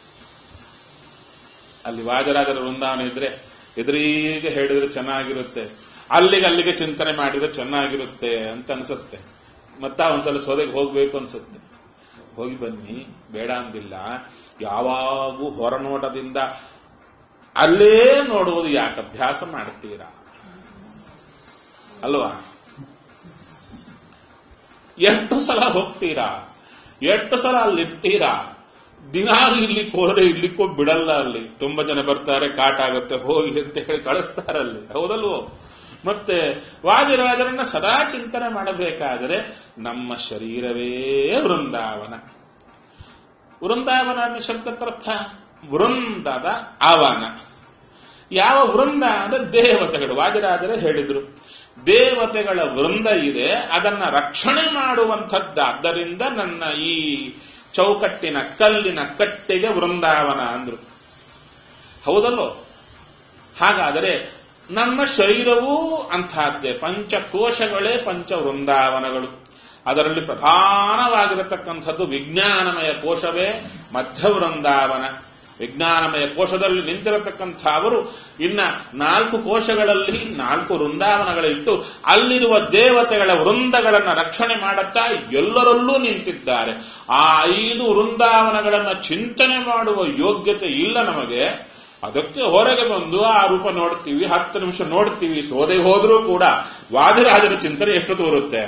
ಅಲ್ಲಿ ವಾಜರಾಜರ ವೃಂದಾವನ ಇದ್ರೆ ಎದುರಿಗೆ ಹೇಳಿದ್ರೆ ಚೆನ್ನಾಗಿರುತ್ತೆ ಅಲ್ಲಿಗೆ ಅಲ್ಲಿಗೆ ಚಿಂತನೆ ಮಾಡಿದ್ರೆ ಚೆನ್ನಾಗಿರುತ್ತೆ ಅಂತ ಅನ್ಸುತ್ತೆ ಮತ್ತ ಒಂದ್ಸಲ ಸೋದೆಗೆ ಹೋಗ್ಬೇಕು ಅನ್ಸುತ್ತೆ ಹೋಗಿ ಬನ್ನಿ ಬೇಡ ಅಂದಿಲ್ಲ ಯಾವಾಗೂ ಹೊರನೋಟದಿಂದ ಅಲ್ಲೇ ನೋಡುವುದು ಯಾಕೆ ಅಭ್ಯಾಸ ಮಾಡ್ತೀರಾ ಅಲ್ವಾ ಎಷ್ಟು ಸಲ ಹೋಗ್ತೀರಾ ಎಷ್ಟು ಸಲ ಅಲ್ಲಿರ್ತೀರಾ ದಿನಾಲು ಇಲ್ಲಿ ಹೋದ್ರೆ ಇಲ್ಲಿಕ್ಕೂ ಬಿಡಲ್ಲ ಅಲ್ಲಿ ತುಂಬಾ ಜನ ಬರ್ತಾರೆ ಕಾಟ ಆಗುತ್ತೆ ಹೋಗಿ ಅಂತ ಹೇಳಿ ಕಳಿಸ್ತಾರಲ್ಲಿ ಹೌದಲ್ವೋ ಮತ್ತೆ ವಾದಿರಾಜರನ್ನ ಸದಾ ಚಿಂತನೆ ಮಾಡಬೇಕಾದರೆ ನಮ್ಮ ಶರೀರವೇ ವೃಂದಾವನ ವೃಂದಾವನ ಅನ್ನೋ ಶಬ್ದಕ್ಕರ್ಥ ವೃಂದದ ಆವನ ಯಾವ ವೃಂದ ಅಂದ್ರೆ ದೇವತೆಗಳು ವಾದಿರಾಜರೇ ಹೇಳಿದ್ರು ದೇವತೆಗಳ ವೃಂದ ಇದೆ ಅದನ್ನ ರಕ್ಷಣೆ ಮಾಡುವಂಥದ್ದಾದ್ದರಿಂದ ನನ್ನ ಈ ಚೌಕಟ್ಟಿನ ಕಲ್ಲಿನ ಕಟ್ಟೆಗೆ ವೃಂದಾವನ ಅಂದ್ರು ಹೌದಲ್ಲೋ ಹಾಗಾದರೆ ನನ್ನ ಶರೀರವೂ ಅಂತಹದ್ದೇ ಪಂಚಕೋಶಗಳೇ ಪಂಚ ವೃಂದಾವನಗಳು ಅದರಲ್ಲಿ ಪ್ರಧಾನವಾಗಿರತಕ್ಕಂಥದ್ದು ವಿಜ್ಞಾನಮಯ ಕೋಶವೇ ಮಧ್ಯ ವೃಂದಾವನ ವಿಜ್ಞಾನಮಯ ಕೋಶದಲ್ಲಿ ನಿಂತಿರತಕ್ಕಂಥ ಅವರು ಇನ್ನ ನಾಲ್ಕು ಕೋಶಗಳಲ್ಲಿ ನಾಲ್ಕು ವೃಂದಾವನಗಳಿಟ್ಟು ಅಲ್ಲಿರುವ ದೇವತೆಗಳ ವೃಂದಗಳನ್ನು ರಕ್ಷಣೆ ಮಾಡುತ್ತಾ ಎಲ್ಲರಲ್ಲೂ ನಿಂತಿದ್ದಾರೆ ಆ ಐದು ವೃಂದಾವನಗಳನ್ನು ಚಿಂತನೆ ಮಾಡುವ ಯೋಗ್ಯತೆ ಇಲ್ಲ ನಮಗೆ ಅದಕ್ಕೆ ಹೊರಗೆ ಬಂದು ಆ ರೂಪ ನೋಡ್ತೀವಿ ಹತ್ತು ನಿಮಿಷ ನೋಡ್ತೀವಿ ಸೋದೆ ಹೋದ್ರೂ ಕೂಡ ವಾದಿರಾಜರ ಚಿಂತನೆ ಎಷ್ಟು ತೋರುತ್ತೆ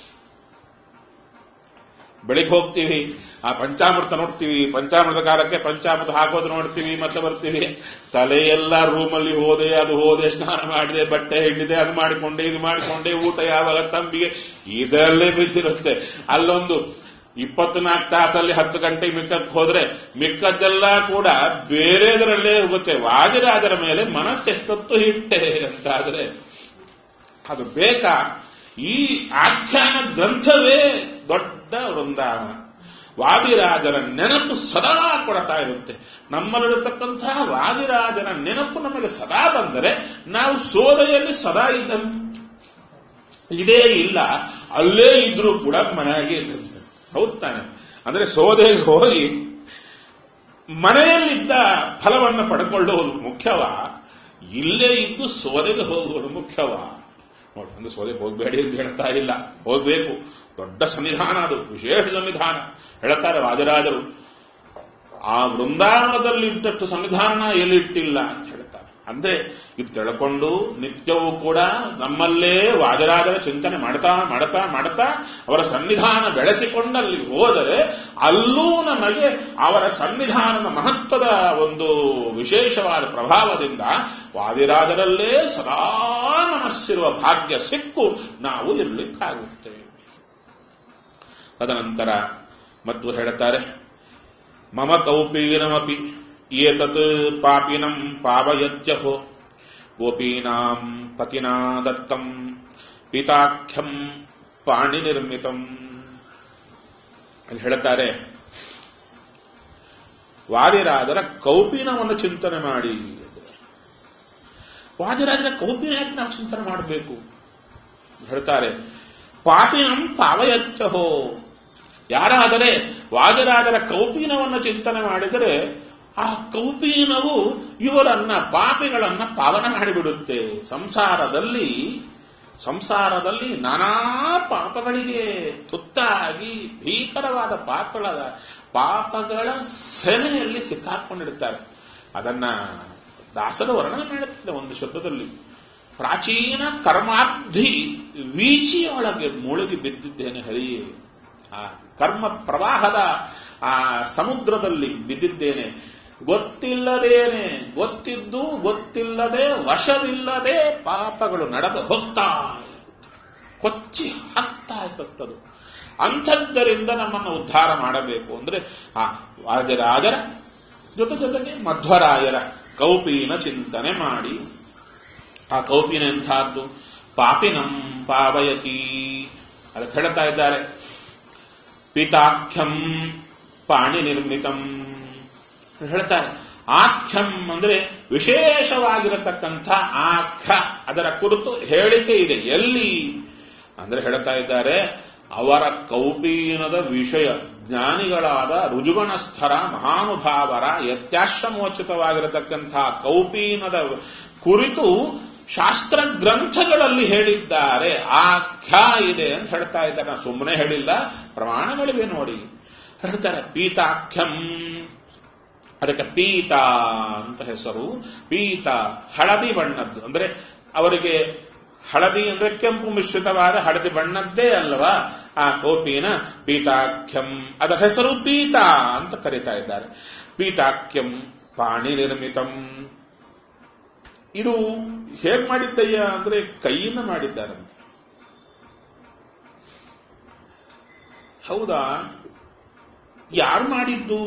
ಬೆಳಿಗ್ಗೆ ಹೋಗ್ತೀವಿ ಆ ಪಂಚಾಮೃತ ನೋಡ್ತೀವಿ ಪಂಚಾಮೃತ ಕಾಲಕ್ಕೆ ಪಂಚಾಮೃತ ಹಾಕೋದು ನೋಡ್ತೀವಿ ಮತ್ತೆ ಬರ್ತೀವಿ ತಲೆಯೆಲ್ಲ ರೂಮಲ್ಲಿ ಹೋದೆ ಅದು ಹೋದೆ ಸ್ನಾನ ಮಾಡಿದೆ ಬಟ್ಟೆ ಹಿಂಡಿದೆ ಅದು ಮಾಡಿಕೊಂಡೆ ಇದು ಮಾಡಿಕೊಂಡೆ ಊಟ ಯಾವಾಗ ತಂಬಿಗೆ ಇದರಲ್ಲೇ ಬಿದ್ದಿರುತ್ತೆ ಅಲ್ಲೊಂದು ಇಪ್ಪತ್ನಾಲ್ಕು ತಾಸಲ್ಲಿ ಹತ್ತು ಗಂಟೆಗೆ ಮಿಕ್ಕಕ್ಕೆ ಹೋದ್ರೆ ಮಿಕ್ಕದ್ದೆಲ್ಲ ಕೂಡ ಬೇರೆದರಲ್ಲೇ ಹೋಗುತ್ತೆ ವಾದಿರಾಜರ ಮೇಲೆ ಮನಸ್ಸೆಷ್ಟೊತ್ತು ಹಿಟ್ಟೆ ಅಂತಾದ್ರೆ ಅದು ಬೇಕಾ ಈ ಆಖ್ಯಾನ ಗ್ರಂಥವೇ ದೊಡ್ಡ ವೃಂದಾವನ ವಾದಿರಾಜರ ನೆನಪು ಸದಾ ಕೊಡ್ತಾ ಇರುತ್ತೆ ನಮ್ಮಲ್ಲಿರತಕ್ಕಂತಹ ವಾದಿರಾಜರ ನೆನಪು ನಮಗೆ ಸದಾ ಬಂದರೆ ನಾವು ಸೋದೆಯಲ್ಲಿ ಸದಾ ಇದ್ದಂತೆ ಇದೇ ಇಲ್ಲ ಅಲ್ಲೇ ಇದ್ರೂ ಕೂಡ ಮನೆಯಾಗೆ ಇದ್ದಂತೆ ಹೌದ್ ತಾನೆ ಅಂದ್ರೆ ಸೋದೆಗೆ ಹೋಗಿ ಮನೆಯಲ್ಲಿದ್ದ ಫಲವನ್ನು ಪಡ್ಕೊಳ್ಳುವುದು ಮುಖ್ಯವ ಇಲ್ಲೇ ಇದ್ದು ಸೋದೆಗೆ ಹೋಗುವುದು ಮುಖ್ಯವ ನೋಡಿ ಅಂದ್ರೆ ಸೋದೆಗೆ ಹೋಗಬೇಡಿ ಅಂತ ಹೇಳ್ತಾ ಇಲ್ಲ ಹೋಗ್ಬೇಕು ದೊಡ್ಡ ಸನ್ನಿಧಾನ ಅದು ವಿಶೇಷ ಸನ್ನಿಧಾನ ಹೇಳ್ತಾರೆ ವಾಜರಾಜರು ಆ ವೃಂದಾವನದಲ್ಲಿ ಇಟ್ಟಷ್ಟು ಸನ್ನಿಧಾನ ಎಲ್ಲಿಟ್ಟಿಲ್ಲ ಅಂತ ಹೇಳ್ತಾರೆ ಅಂದ್ರೆ ಇದು ತಿಳ್ಕೊಂಡು ನಿತ್ಯವೂ ಕೂಡ ನಮ್ಮಲ್ಲೇ ವಾಜರಾಜರ ಚಿಂತನೆ ಮಾಡ್ತಾ ಮಾಡ್ತಾ ಮಾಡ್ತಾ ಅವರ ಸನ್ನಿಧಾನ ಬೆಳೆಸಿಕೊಂಡು ಅಲ್ಲಿ ಹೋದರೆ ಅಲ್ಲೂ ನಮಗೆ ಅವರ ಸನ್ನಿಧಾನದ ಮಹತ್ವದ ಒಂದು ವಿಶೇಷವಾದ ಪ್ರಭಾವದಿಂದ ವಾದಿರಾಜರಲ್ಲೇ ಸದಾ ಮನಸ್ಸಿರುವ ಭಾಗ್ಯ ಸಿಕ್ಕು ನಾವು ಇರಲಿಕ್ಕಾಗುತ್ತೆ ತದನಂತರ ಮತ್ತು ಹೇಳುತ್ತಾರೆ ಮಮ ಕೌಪೀನಮಪಿ ಏತತ್ ಪಾಪಿನಂ ಪಾವಯತ್ಯಹೋ ಗೋಪೀನಾಂ ಪತಿನಾ ದತ್ತಂ ಪಿತಾಖ್ಯಂ ಪಾಣಿ ನಿರ್ಮಿತಂ ಅಲ್ಲಿ ಹೇಳುತ್ತಾರೆ ವಾದಿರಾಜರ ಕೌಪೀನವನ್ನು ಚಿಂತನೆ ಮಾಡಿ ವಾದಿರಾಜರ ಕೌಪೀನ ಯಾಕೆ ನಾವು ಚಿಂತನೆ ಮಾಡಬೇಕು ಹೇಳ್ತಾರೆ ಪಾಪಿನಂ ಪಾವಯತ್ಯಹೋ ಯಾರಾದರೆ ವಾದಿರಾಜರ ಕೌಪೀನವನ್ನು ಚಿಂತನೆ ಮಾಡಿದರೆ ಆ ಕೌಪೀನವು ಇವರನ್ನ ಪಾಪಿಗಳನ್ನ ಪಾವನ ಮಾಡಿಬಿಡುತ್ತೆ ಸಂಸಾರದಲ್ಲಿ ಸಂಸಾರದಲ್ಲಿ ನಾನಾ ಪಾಪಗಳಿಗೆ ತುತ್ತಾಗಿ ಭೀಕರವಾದ ಪಾಪಗಳ ಪಾಪಗಳ ಸೆನೆಯಲ್ಲಿ ಸಿಕ್ಕಾಕೊಂಡಿರ್ತಾರೆ ಅದನ್ನ ದಾಸರು ವರ್ಣನೆ ಮಾಡುತ್ತಾರೆ ಒಂದು ಶಬ್ದದಲ್ಲಿ ಪ್ರಾಚೀನ ಕರ್ಮಾಬ್ಧಿ ವೀಚಿಯೊಳಗೆ ಮುಳುಗಿ ಬಿದ್ದಿದ್ದೇನೆ ಹರಿಯೇ ಆ ಕರ್ಮ ಪ್ರವಾಹದ ಆ ಸಮುದ್ರದಲ್ಲಿ ಬಿದ್ದಿದ್ದೇನೆ ಗೊತ್ತಿಲ್ಲದೇನೆ ಗೊತ್ತಿದ್ದು ಗೊತ್ತಿಲ್ಲದೆ ವಶವಿಲ್ಲದೆ ಪಾಪಗಳು ನಡೆದು ಹೋಗ್ತಾ ಇರುತ್ತೆ ಕೊಚ್ಚಿ ಹಾಕ್ತಾ ಇರುತ್ತದು ಅಂಥದ್ದರಿಂದ ನಮ್ಮನ್ನು ಉದ್ಧಾರ ಮಾಡಬೇಕು ಅಂದ್ರೆ ಆ ವಾಜರಾಜರ ಜೊತೆ ಜೊತೆಗೆ ಮಧ್ವರಾಯರ ಕೌಪೀನ ಚಿಂತನೆ ಮಾಡಿ ಆ ಕೌಪಿನ ಎಂಥದ್ದು ಪಾಪಿನಂ ಪಾವಯತಿ ಅದಕ್ಕೆ ಹೇಳ್ತಾ ಇದ್ದಾರೆ ಪಿತಾಖ್ಯಂ ಪಾಣಿ ನಿರ್ಮಿತಂ ಹೇಳ್ತಾರೆ ಆಖ್ಯಂ ಅಂದ್ರೆ ವಿಶೇಷವಾಗಿರತಕ್ಕಂಥ ಆಖ್ಯ ಅದರ ಕುರಿತು ಹೇಳಿಕೆ ಇದೆ ಎಲ್ಲಿ ಅಂದ್ರೆ ಹೇಳ್ತಾ ಇದ್ದಾರೆ ಅವರ ಕೌಪೀನದ ವಿಷಯ ಜ್ಞಾನಿಗಳಾದ ರುಜುಗಣಸ್ಥರ ಮಹಾನುಭಾವರ ಯತ್ಯಾಶ್ರಮೋಚಿತವಾಗಿರತಕ್ಕಂಥ ಕೌಪೀನದ ಕುರಿತು ಶಾಸ್ತ್ರ ಗ್ರಂಥಗಳಲ್ಲಿ ಹೇಳಿದ್ದಾರೆ ಆಖ್ಯ ಇದೆ ಅಂತ ಹೇಳ್ತಾ ಇದ್ದಾರೆ ನಾನು ಸುಮ್ಮನೆ ಹೇಳಿಲ್ಲ ಪ್ರಮಾಣಗಳಿವೆ ನೋಡಿ ಹೇಳ್ತಾರೆ ಪೀತಾಖ್ಯಂ ಅದಕ್ಕೆ ಪೀತ ಅಂತ ಹೆಸರು ಪೀತ ಹಳದಿ ಬಣ್ಣದ್ದು ಅಂದ್ರೆ ಅವರಿಗೆ ಹಳದಿ ಅಂದ್ರೆ ಕೆಂಪು ಮಿಶ್ರಿತವಾದ ಹಳದಿ ಬಣ್ಣದ್ದೇ ಅಲ್ವಾ ಆ ಕೋಪಿನ ಪೀತಾಖ್ಯಂ ಅದರ ಹೆಸರು ಪೀತ ಅಂತ ಕರೀತಾ ಇದ್ದಾರೆ ಪೀತಾಖ್ಯಂ ಪಾಣಿ ನಿರ್ಮಿತಂ ಇದು ಹೇಗ್ ಮಾಡಿದ್ದಯ್ಯ ಅಂದ್ರೆ ಕೈಯಿಂದ ಮಾಡಿದ್ದಾರಂತೆ ಹೌದಾ ಯಾರು ಮಾಡಿದ್ದು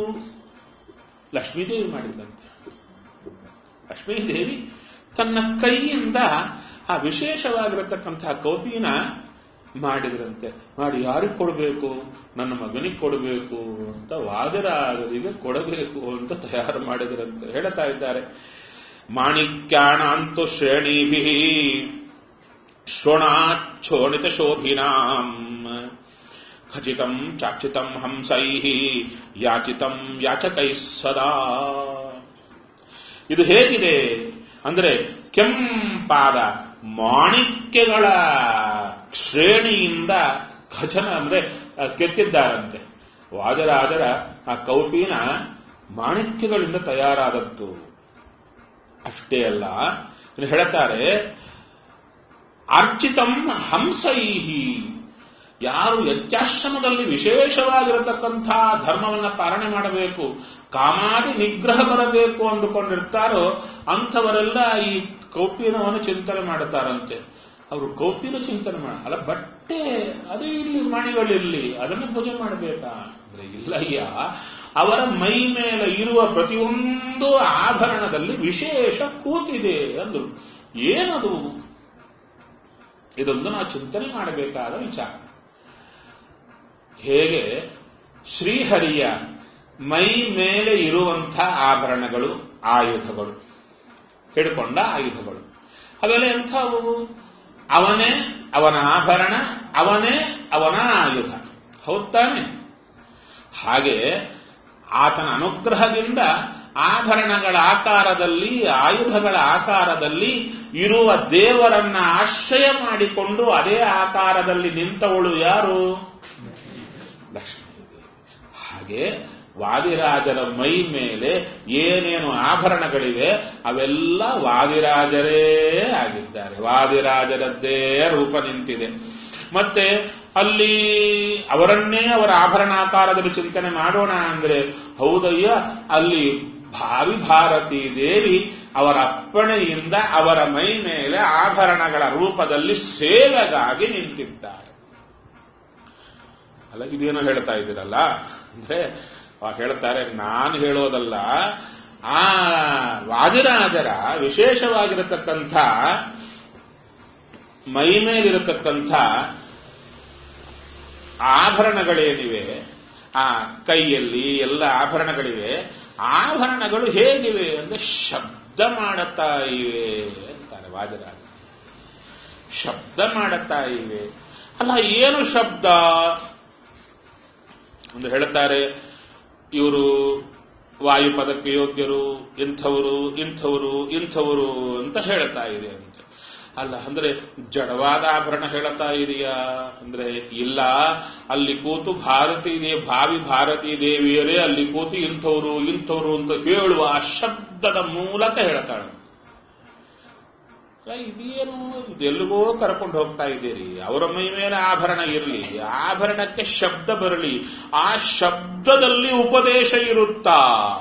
ಲಕ್ಷ್ಮೀದೇವಿ ಮಾಡಿದ್ದಂತೆ ಲಕ್ಷ್ಮೀದೇವಿ ತನ್ನ ಕೈಯಿಂದ ಆ ವಿಶೇಷವಾಗಿರತಕ್ಕಂತಹ ಕೌಪಿನ ಮಾಡಿದ್ರಂತೆ ಮಾಡಿ ಯಾರಿಗೆ ಕೊಡಬೇಕು ನನ್ನ ಮಗನಿಗೆ ಕೊಡಬೇಕು ಅಂತ ವಾದರಾದರಿಗೆ ಕೊಡಬೇಕು ಅಂತ ತಯಾರು ಮಾಡಿದ್ರಂತೆ ಹೇಳ್ತಾ ಇದ್ದಾರೆ ಮಾಣಿಕ್ಯಾಣಾಂತು ಶ್ರೇಣಿಭಿ ಶೋಣಾಚ್ಛೋಣಿತ ಶೋಭಿನಾಂ ಖಚಿತಂ ಚಾಚಿತಂ ಹಂಸೈ ಯಾಚಿತಂ ಯಾಚಕೈ ಸದಾ ಇದು ಹೇಗಿದೆ ಅಂದ್ರೆ ಕೆಂಪಾದ ಮಾಣಿಕ್ಯಗಳ ಶ್ರೇಣಿಯಿಂದ ಖಜನ ಅಂದ್ರೆ ಆ, ಕೆತ್ತಿದ್ದಾರಂತೆ ವಾದರಾದರ ಆ ಕೌಪಿನ ಮಾಣಿಕ್ಯಗಳಿಂದ ತಯಾರಾದದ್ದು ಅಷ್ಟೇ ಅಲ್ಲ ಇನ್ನು ಹೇಳ್ತಾರೆ ಅರ್ಚಿತಂ ಹಂಸೈಹಿ ಯಾರು ಯತ್ಯಾಶ್ರಮದಲ್ಲಿ ವಿಶೇಷವಾಗಿರತಕ್ಕಂಥ ಧರ್ಮವನ್ನ ಪಾಲನೆ ಮಾಡಬೇಕು ಕಾಮಾದಿ ನಿಗ್ರಹ ಬರಬೇಕು ಅಂದುಕೊಂಡಿರ್ತಾರೋ ಅಂಥವರೆಲ್ಲ ಈ ಕೌಪಿನವನ್ನು ಚಿಂತನೆ ಮಾಡುತ್ತಾರಂತೆ ಅವರು ಕೌಪಿನ ಚಿಂತನೆ ಮಾಡ ಅಲ್ಲ ಬಟ್ಟೆ ಅದು ಇಲ್ಲಿ ಮಣಿಗಳಿರ್ಲಿ ಅದನ್ನು ಪೂಜೆ ಮಾಡಬೇಕಾ ಅಂದ್ರೆ ಇಲ್ಲಯ್ಯ ಅವರ ಮೈ ಮೇಲೆ ಇರುವ ಪ್ರತಿಯೊಂದು ಆಭರಣದಲ್ಲಿ ವಿಶೇಷ ಕೂತಿದೆ ಅಂದ್ರು ಏನದು ಇದೊಂದು ನಾವು ಚಿಂತನೆ ಮಾಡಬೇಕಾದ ವಿಚಾರ ಹೇಗೆ ಶ್ರೀಹರಿಯ ಮೈ ಮೇಲೆ ಇರುವಂಥ ಆಭರಣಗಳು ಆಯುಧಗಳು ಹಿಡ್ಕೊಂಡ ಆಯುಧಗಳು ಅವೆಲ್ಲ ಎಂಥವು ಅವನೇ ಅವನ ಆಭರಣ ಅವನೇ ಅವನ ಆಯುಧ ಹೌದ್ ತಾನೆ ಹಾಗೆ ಆತನ ಅನುಗ್ರಹದಿಂದ ಆಭರಣಗಳ ಆಕಾರದಲ್ಲಿ ಆಯುಧಗಳ ಆಕಾರದಲ್ಲಿ ಇರುವ ದೇವರನ್ನ ಆಶ್ರಯ ಮಾಡಿಕೊಂಡು ಅದೇ ಆಕಾರದಲ್ಲಿ ನಿಂತವಳು ಯಾರು ಲಕ್ಷ್ಮೀದೇವಿ ಹಾಗೆ ವಾದಿರಾಜರ ಮೈ ಮೇಲೆ ಏನೇನು ಆಭರಣಗಳಿವೆ ಅವೆಲ್ಲ ವಾದಿರಾಜರೇ ಆಗಿದ್ದಾರೆ ವಾದಿರಾಜರದ್ದೇ ರೂಪ ನಿಂತಿದೆ ಮತ್ತೆ ಅಲ್ಲಿ ಅವರನ್ನೇ ಅವರ ಆಭರಣಾಕಾರದಲ್ಲಿ ಚಿಂತನೆ ಮಾಡೋಣ ಅಂದ್ರೆ ಹೌದಯ್ಯ ಅಲ್ಲಿ ಭಾವಿ ಭಾರತೀ ದೇವಿ ಅವರ ಅಪ್ಪಣೆಯಿಂದ ಅವರ ಮೈ ಮೇಲೆ ಆಭರಣಗಳ ರೂಪದಲ್ಲಿ ಸೇವೆಗಾಗಿ ನಿಂತಿದ್ದಾರೆ ಅಲ್ಲ ಇದೇನೋ ಹೇಳ್ತಾ ಇದ್ದೀರಲ್ಲ ಅಂದ್ರೆ ಅವಾಗ ಹೇಳ್ತಾರೆ ನಾನು ಹೇಳೋದಲ್ಲ ಆ ವಾದಿರಾಜರ ವಿಶೇಷವಾಗಿರತಕ್ಕಂಥ ಮೈ ಮೇಲಿರತಕ್ಕಂಥ ಆಭರಣಗಳೇನಿವೆ ಆ ಕೈಯಲ್ಲಿ ಎಲ್ಲ ಆಭರಣಗಳಿವೆ ಆಭರಣಗಳು ಹೇಗಿವೆ ಅಂದ್ರೆ ಶಬ್ದ ಮಾಡುತ್ತಾ ಇವೆ ಅಂತಾರೆ ವಾದಿರಾಜ ಶಬ್ದ ಮಾಡುತ್ತಾ ಇವೆ ಅಲ್ಲ ಏನು ಶಬ್ದ ಒಂದು ಹೇಳ್ತಾರೆ ಇವರು ವಾಯುಪದಕ್ಕೆ ಯೋಗ್ಯರು ಇಂಥವರು ಇಂಥವರು ಇಂಥವರು ಅಂತ ಹೇಳ್ತಾ ಇದೆ ಅಂತ ಅಲ್ಲ ಅಂದ್ರೆ ಜಡವಾದ ಆಭರಣ ಹೇಳ್ತಾ ಇದೆಯಾ ಅಂದ್ರೆ ಇಲ್ಲ ಅಲ್ಲಿ ಕೂತು ಭಾರತೀ ದೇ ಭಾವಿ ಭಾರತೀ ದೇವಿಯರೇ ಅಲ್ಲಿ ಕೂತು ಇಂಥವರು ಇಂಥವರು ಅಂತ ಹೇಳುವ ಆ ಶಬ್ದದ ಮೂಲಕ ಹೇಳ್ತಾಳೆ ಅಲ್ಲ, ಇದೇನು ಎಲ್ಲಿಗೋ ಕರ್ಕೊಂಡು ಹೋಗ್ತಾ ಇದ್ದೀರಿ ಅವರ ಮೈ ಮೇಲೆ ಆಭರಣ ಇರಲಿ ಆಭರಣಕ್ಕೆ ಶಬ್ದ ಬರಲಿ ಆ ಶಬ್ದದಲ್ಲಿ ಉಪದೇಶ ಇರುತ್ತಾ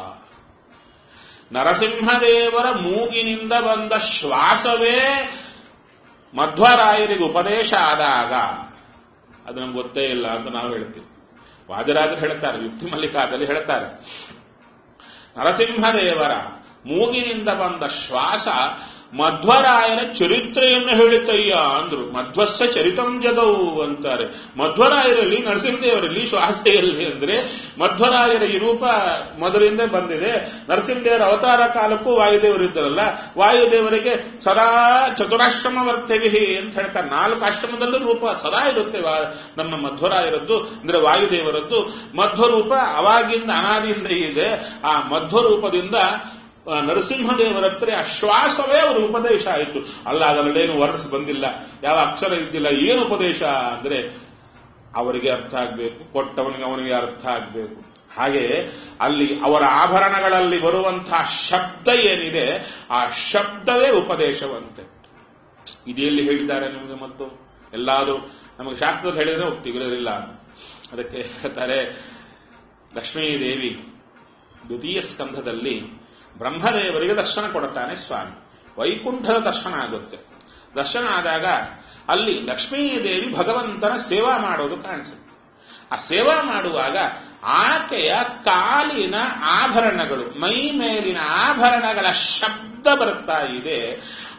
ನರಸಿಂಹದೇವರ ಮೂಗಿನಿಂದ ಬಂದ ಶ್ವಾಸವೇ ಮಧ್ವರಾಯರಿಗೆ ಉಪದೇಶ ಆದಾಗ ಅದು ನಮ್ಗೆ ಗೊತ್ತೇ ಇಲ್ಲ ಅಂತ ನಾವು ಹೇಳ್ತೀವಿ ವಾದಿರಾಜರು ಹೇಳ್ತಾರೆ ಯುಕ್ತಿ ಮಲ್ಲಿಕಾದಲ್ಲಿ ಹೇಳ್ತಾರೆ ನರಸಿಂಹದೇವರ ಮೂಗಿನಿಂದ ಬಂದ ಶ್ವಾಸ ಮಧ್ವರಾಯರ ಚರಿತ್ರೆಯನ್ನು ಹೇಳಿತಯ್ಯ ಅಂದ್ರು ಮಧ್ವಸ್ಸ ಚರಿತಂ ಜಗವು ಅಂತಾರೆ ಮಧ್ವರಾಯರಲ್ಲಿ ನರಸಿಂಹದೇವರಲ್ಲಿ ಶ್ವಾಸ ಎಲ್ಲಿ ಅಂದ್ರೆ ಮಧ್ವರಾಯರ ಈ ರೂಪ ಮೊದಲಿಂದ ಬಂದಿದೆ ನರಸಿಂಹದೇವರ ಅವತಾರ ಕಾಲಕ್ಕೂ ವಾಯುದೇವರು ಇದ್ದರಲ್ಲ ವಾಯುದೇವರಿಗೆ ಸದಾ ಚತುರಾಶ್ರಮ ವರ್ತವಿಹಿ ಅಂತ ಹೇಳ್ತಾರೆ ನಾಲ್ಕು ಆಶ್ರಮದಲ್ಲೂ ರೂಪ ಸದಾ ಇರುತ್ತೆ ವಾ- ನಮ್ಮ ಮಧ್ವರಾಯರದ್ದು ಅಂದ್ರೆ ವಾಯುದೇವರದ್ದು ಮಧ್ವರೂಪ ಅವಾಗಿಂದ ಅನಾದಿಯಿಂದ ಇದೆ ಆ ಮಧ್ವರೂಪದಿಂದ ಆ, ನರಸಿಂಹದೇವರ ಹತ್ರ ಆ ಶ್ವಾಸವೇ ಅವರ ಉಪದೇಶ ಆಯಿತು ಅಲ್ಲ ಅದರಲ್ಲೇನು ವರ್ಡ್ಸ್ ಬಂದಿಲ್ಲ ಯಾವ ಅಕ್ಷರ ಇದ್ದಿಲ್ಲ ಏನು ಉಪದೇಶ ಅಂದ್ರೆ ಅವರಿಗೆ ಅರ್ಥ ಆಗ್ಬೇಕು ಕೊಟ್ಟವನಿಗೆ ಅವನಿಗೆ ಅರ್ಥ ಆಗ್ಬೇಕು ಹಾಗೆ ಅಲ್ಲಿ ಅವರ ಆಭರಣಗಳಲ್ಲಿ ಬರುವಂತಹ ಶಬ್ದ ಏನಿದೆ ಆ ಶಬ್ದವೇ ಉಪದೇಶವಂತೆ ಇದೆಲ್ಲಿ ಹೇಳಿದ್ದಾರೆ ನಿಮಗೆ ಮತ್ತು ಎಲ್ಲಾದರೂ ನಮಗೆ ಶಾಸ್ತ್ರದಲ್ಲಿ ಹೇಳಿದ್ರೆ ಹೋಗ್ತೀವಿ ಇಲ್ಲದಿಲ್ಲ ಅದಕ್ಕೆ ಹೇಳ್ತಾರೆ ಲಕ್ಷ್ಮೀದೇವಿ ದ್ವಿತೀಯ ಸ್ಕಂಧದಲ್ಲಿ ಬ್ರಹ್ಮದೇವರಿಗೆ ದರ್ಶನ ಕೊಡುತ್ತಾನೆ ಸ್ವಾಮಿ ವೈಕುಂಠದ ದರ್ಶನ ಆಗುತ್ತೆ ದರ್ಶನ ಆದಾಗ ಅಲ್ಲಿ ಲಕ್ಷ್ಮೀದೇವಿ ಭಗವಂತನ ಸೇವಾ ಮಾಡೋದು ಕಾಣಿಸುತ್ತೆ ಆ ಸೇವಾ ಮಾಡುವಾಗ ಆಕೆಯ ಕಾಲಿನ ಆಭರಣಗಳು ಮೈ ಮೇಲಿನ ಆಭರಣಗಳ ಶಬ್ದ ಬರ್ತಾ ಇದೆ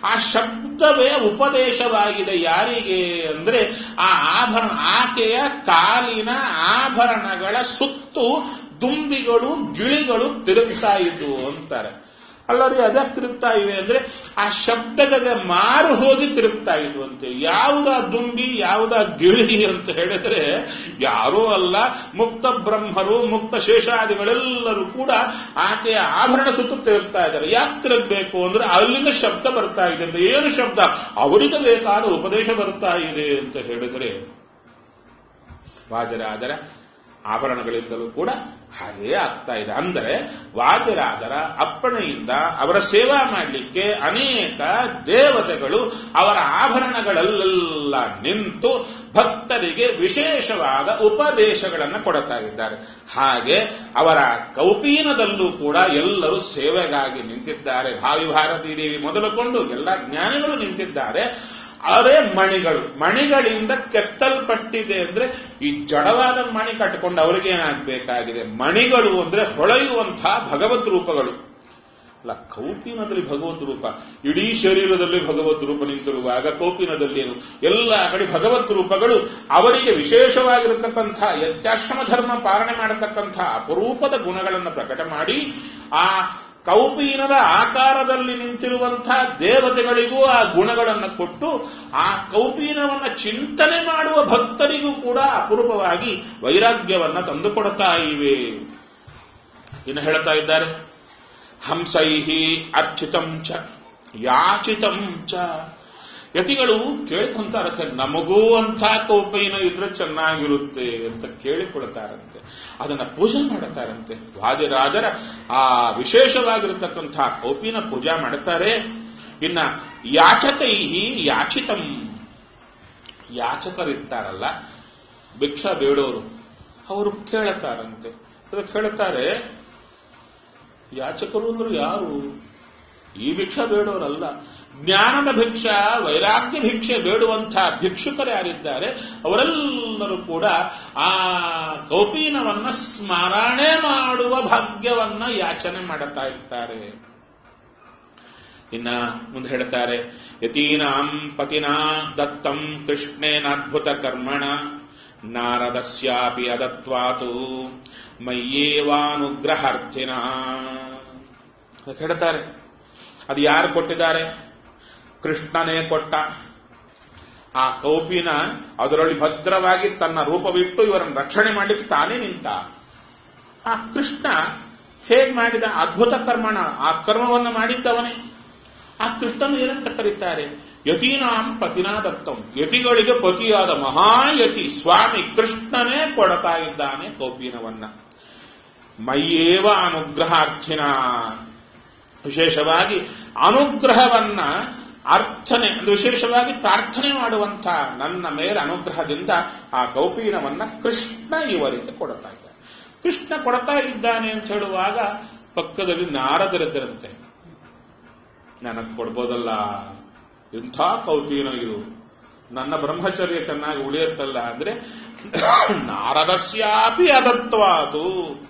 ಆ ಶಬ್ದವೇ ಉಪದೇಶವಾಗಿದೆ ಯಾರಿಗೆ ಅಂದ್ರೆ ಆ ಆಭರಣ ಆಕೆಯ ಕಾಲಿನ ಆಭರಣಗಳ ಸುತ್ತು ದುಂಬಿಗಳು ಗಿಳಿಗಳು ತಿರುಗ್ತಾ ಇದ್ವು ಅಂತಾರೆ ಅಲ್ಲರಿ ಅದಕ್ಕೆ ತಿರುಗ್ತಾ ಇವೆ ಅಂದ್ರೆ ಆ ಶಬ್ದಕ್ಕೆ ಮಾರು ಹೋಗಿ ತಿರುಗ್ತಾ ಇದ್ವಂತೆ ಯಾವುದ ದುಂಬಿ ಯಾವುದ ಗಿಳಿ ಅಂತ ಹೇಳಿದ್ರೆ ಯಾರೂ ಅಲ್ಲ ಮುಕ್ತ ಬ್ರಹ್ಮರು ಮುಕ್ತ ಶೇಷಾದಿಗಳೆಲ್ಲರೂ ಕೂಡ ಆಕೆಯ ಆಭರಣ ಸುತ್ತ ತಿರುಗ್ತಾ ಇದ್ದಾರೆ ಯಾಕೆ ತಿರುಗಬೇಕು ಅಂದ್ರೆ ಅಲ್ಲಿಂದ ಶಬ್ದ ಬರ್ತಾ ಇದೆ ಅಂತ ಏನು ಶಬ್ದ ಅವರಿಗೆ ಬೇಕಾದ ಉಪದೇಶ ಬರ್ತಾ ಇದೆ ಅಂತ ಹೇಳಿದ್ರೆ ವಾಜರಾದರ ಆಭರಣಗಳಿಂದಲೂ ಕೂಡ ಹಾಗೆಯೇ ಆಗ್ತಾ ಇದೆ ಅಂದರೆ ವಾದಿರಾಜರ ಅಪ್ಪಣೆಯಿಂದ ಅವರ ಸೇವಾ ಮಾಡಲಿಕ್ಕೆ ಅನೇಕ ದೇವತೆಗಳು ಅವರ ಆಭರಣಗಳಲ್ಲೆಲ್ಲ ನಿಂತು ಭಕ್ತರಿಗೆ ವಿಶೇಷವಾದ ಉಪದೇಶಗಳನ್ನು ಕೊಡುತ್ತಾ ಇದ್ದಾರೆ ಹಾಗೆ ಅವರ ಕೌಪೀನದಲ್ಲೂ ಕೂಡ ಎಲ್ಲರೂ ಸೇವೆಗಾಗಿ ನಿಂತಿದ್ದಾರೆ ಭಾವಿ ಭಾರತೀ ದೇವಿ ಮೊದಲುಕೊಂಡು ಎಲ್ಲ ಜ್ಞಾನಿಗಳು ನಿಂತಿದ್ದಾರೆ ಅವರೇ ಮಣಿಗಳು ಮಣಿಗಳಿಂದ ಕೆತ್ತಲ್ಪಟ್ಟಿದೆ ಅಂದ್ರೆ ಈ ಜಡವಾದ ಮಣಿ ಕಟ್ಟಿಕೊಂಡು ಅವರಿಗೆ ಏನಾಗಬೇಕಾಗಿದೆ ಮಣಿಗಳು ಅಂದ್ರೆ ಹೊಳೆಯುವಂತಹ ಭಗವದ್ ರೂಪಗಳು ಅಲ್ಲ ಕೌಪಿನದಲ್ಲಿ ಭಗವದ್ ರೂಪ ಇಡೀ ಶರೀರದಲ್ಲಿ ಭಗವದ್ ರೂಪ ನಿಂತಿರುವಾಗ ಕೌಪಿನದಲ್ಲಿ ಏನು ಎಲ್ಲ ಕಡೆ ಭಗವದ್ ರೂಪಗಳು ಅವರಿಗೆ ವಿಶೇಷವಾಗಿರತಕ್ಕಂಥ ಯತ್ಯಾಶ್ರಮ ಧರ್ಮ ಪಾಲನೆ ಮಾಡತಕ್ಕಂಥ ಅಪರೂಪದ ಗುಣಗಳನ್ನು ಪ್ರಕಟ ಮಾಡಿ ಆ ಕೌಪೀನದ ಆಕಾರದಲ್ಲಿ ನಿಂತಿರುವಂತಹ ದೇವತೆಗಳಿಗೂ ಆ ಗುಣಗಳನ್ನು ಕೊಟ್ಟು ಆ ಕೌಪೀನವನ್ನ ಚಿಂತನೆ ಮಾಡುವ ಭಕ್ತರಿಗೂ ಕೂಡ ಅಪರೂಪವಾಗಿ ವೈರಾಗ್ಯವನ್ನ ತಂದುಕೊಡ್ತಾ ಇವೆ ಇನ್ನು ಹೇಳ್ತಾ ಇದ್ದಾರೆ ಹಂಸೈಹಿ ಅರ್ಚಿತಂ ಚ ಯಾಚಿತಂ ಚ ಯತಿಗಳು ಕೇಳ್ಕೊಂತಾರಂತೆ ನಮಗೂ ಅಂತ ಕೌಪೈನ ಇದ್ರೆ ಚೆನ್ನಾಗಿರುತ್ತೆ ಅಂತ ಕೇಳಿಕೊಳ್ತಾರಂತೆ ಅದನ್ನ ಪೂಜೆ ಮಾಡುತ್ತಾರಂತೆ ವಾದಿರಾಜರ ಆ ವಿಶೇಷವಾಗಿರತಕ್ಕಂಥ ಕೌಪಿನ ಪೂಜಾ ಮಾಡುತ್ತಾರೆ ಇನ್ನ ಯಾಚಕೈಹಿ ಯಾಚಿತಂ ಯಾಚಕರಿರ್ತಾರಲ್ಲ ಭಿಕ್ಷಾ ಬೇಡೋರು ಅವರು ಕೇಳುತ್ತಾರಂತೆ ಅದಕ್ಕೆ ಹೇಳ್ತಾರೆ ಯಾಚಕರು ಅಂದ್ರೆ ಯಾರು ಈ ಭಿಕ್ಷಾ ಬೇಡೋರಲ್ಲ ಜ್ಞಾನದ ಭಿಕ್ಷಾ ವೈರಾಗ್ಯ ಭಿಕ್ಷೆ ಬೇಡುವಂಥ ಭಿಕ್ಷುಕರು ಯಾರಿದ್ದಾರೆ ಅವರೆಲ್ಲರೂ ಕೂಡ ಆ ಕೌಪೀನವನ್ನ ಸ್ಮರಣೆ ಮಾಡುವ ಭಾಗ್ಯವನ್ನ ಯಾಚನೆ ಮಾಡುತ್ತಾ ಇರ್ತಾರೆ ಇನ್ನ ಮುಂದೆ ಹೇಳ್ತಾರೆ ಯತೀನಾಂ ಪತಿನಾ ದತ್ತಂ ಕೃಷ್ಣೇನಾದ್ಭುತ ಕರ್ಮಣ ನಾರದಸ್ಯಾಪಿ ಅದತ್ವಾತು ಮಯ್ಯೇವಾನುಗ್ರಹಾರ್ಥಿನ ಹೇಳ್ತಾರೆ ಅದು ಯಾರು ಕೊಟ್ಟಿದ್ದಾರೆ ಕೃಷ್ಣನೇ ಕೊಟ್ಟ ಆ ಕೌಪಿನ ಅದರಲ್ಲಿ ಭದ್ರವಾಗಿ ತನ್ನ ರೂಪವಿಟ್ಟು ಇವರನ್ನು ರಕ್ಷಣೆ ಮಾಡಲಿಕ್ಕೆ ತಾನೇ ನಿಂತ ಆ ಕೃಷ್ಣ ಹೇಗ್ ಮಾಡಿದ ಅದ್ಭುತ ಕರ್ಮಣ ಆ ಕರ್ಮವನ್ನು ಮಾಡಿದ್ದವನೇ ಆ ಕೃಷ್ಣನು ಏನಂತ ಕರೀತಾರೆ ಯತೀನಾಂ ಪತಿನಾ ದತ್ತಂ ಯತಿಗಳಿಗೆ ಪತಿಯಾದ ಮಹಾಯತಿ ಸ್ವಾಮಿ ಕೃಷ್ಣನೇ ಕೊಡ್ತಾ ಇದ್ದಾನೆ ಕೌಪೀನವನ್ನ ಮೈಯೇವ ಅನುಗ್ರಹಾರ್ಥಿನ ವಿಶೇಷವಾಗಿ ಅನುಗ್ರಹವನ್ನ ಅರ್ಥನೆ ಅಂದ್ರೆ ವಿಶೇಷವಾಗಿ ಪ್ರಾರ್ಥನೆ ಮಾಡುವಂತ ನನ್ನ ಮೇಲೆ ಅನುಗ್ರಹದಿಂದ ಆ ಕೌಪೀನವನ್ನ ಕೃಷ್ಣ ಇವರಿಗೆ ಕೊಡ್ತಾ ಇದ್ದಾನೆ ಕೃಷ್ಣ ಕೊಡ್ತಾ ಇದ್ದಾನೆ ಅಂತ ಹೇಳುವಾಗ ಪಕ್ಕದಲ್ಲಿ ನಾರದರಿದ್ದರಂತೆ ನನಗೆ ಕೊಡ್ಬೋದಲ್ಲ ಇಂಥ ಕೌಪೀನ ಇದು ನನ್ನ ಬ್ರಹ್ಮಚರ್ಯ ಚೆನ್ನಾಗಿ ಉಳಿಯುತ್ತಲ್ಲ ಅಂದ್ರೆ ನಾರದಸ್ಯಾಪಿ ಅದತ್ವಾತು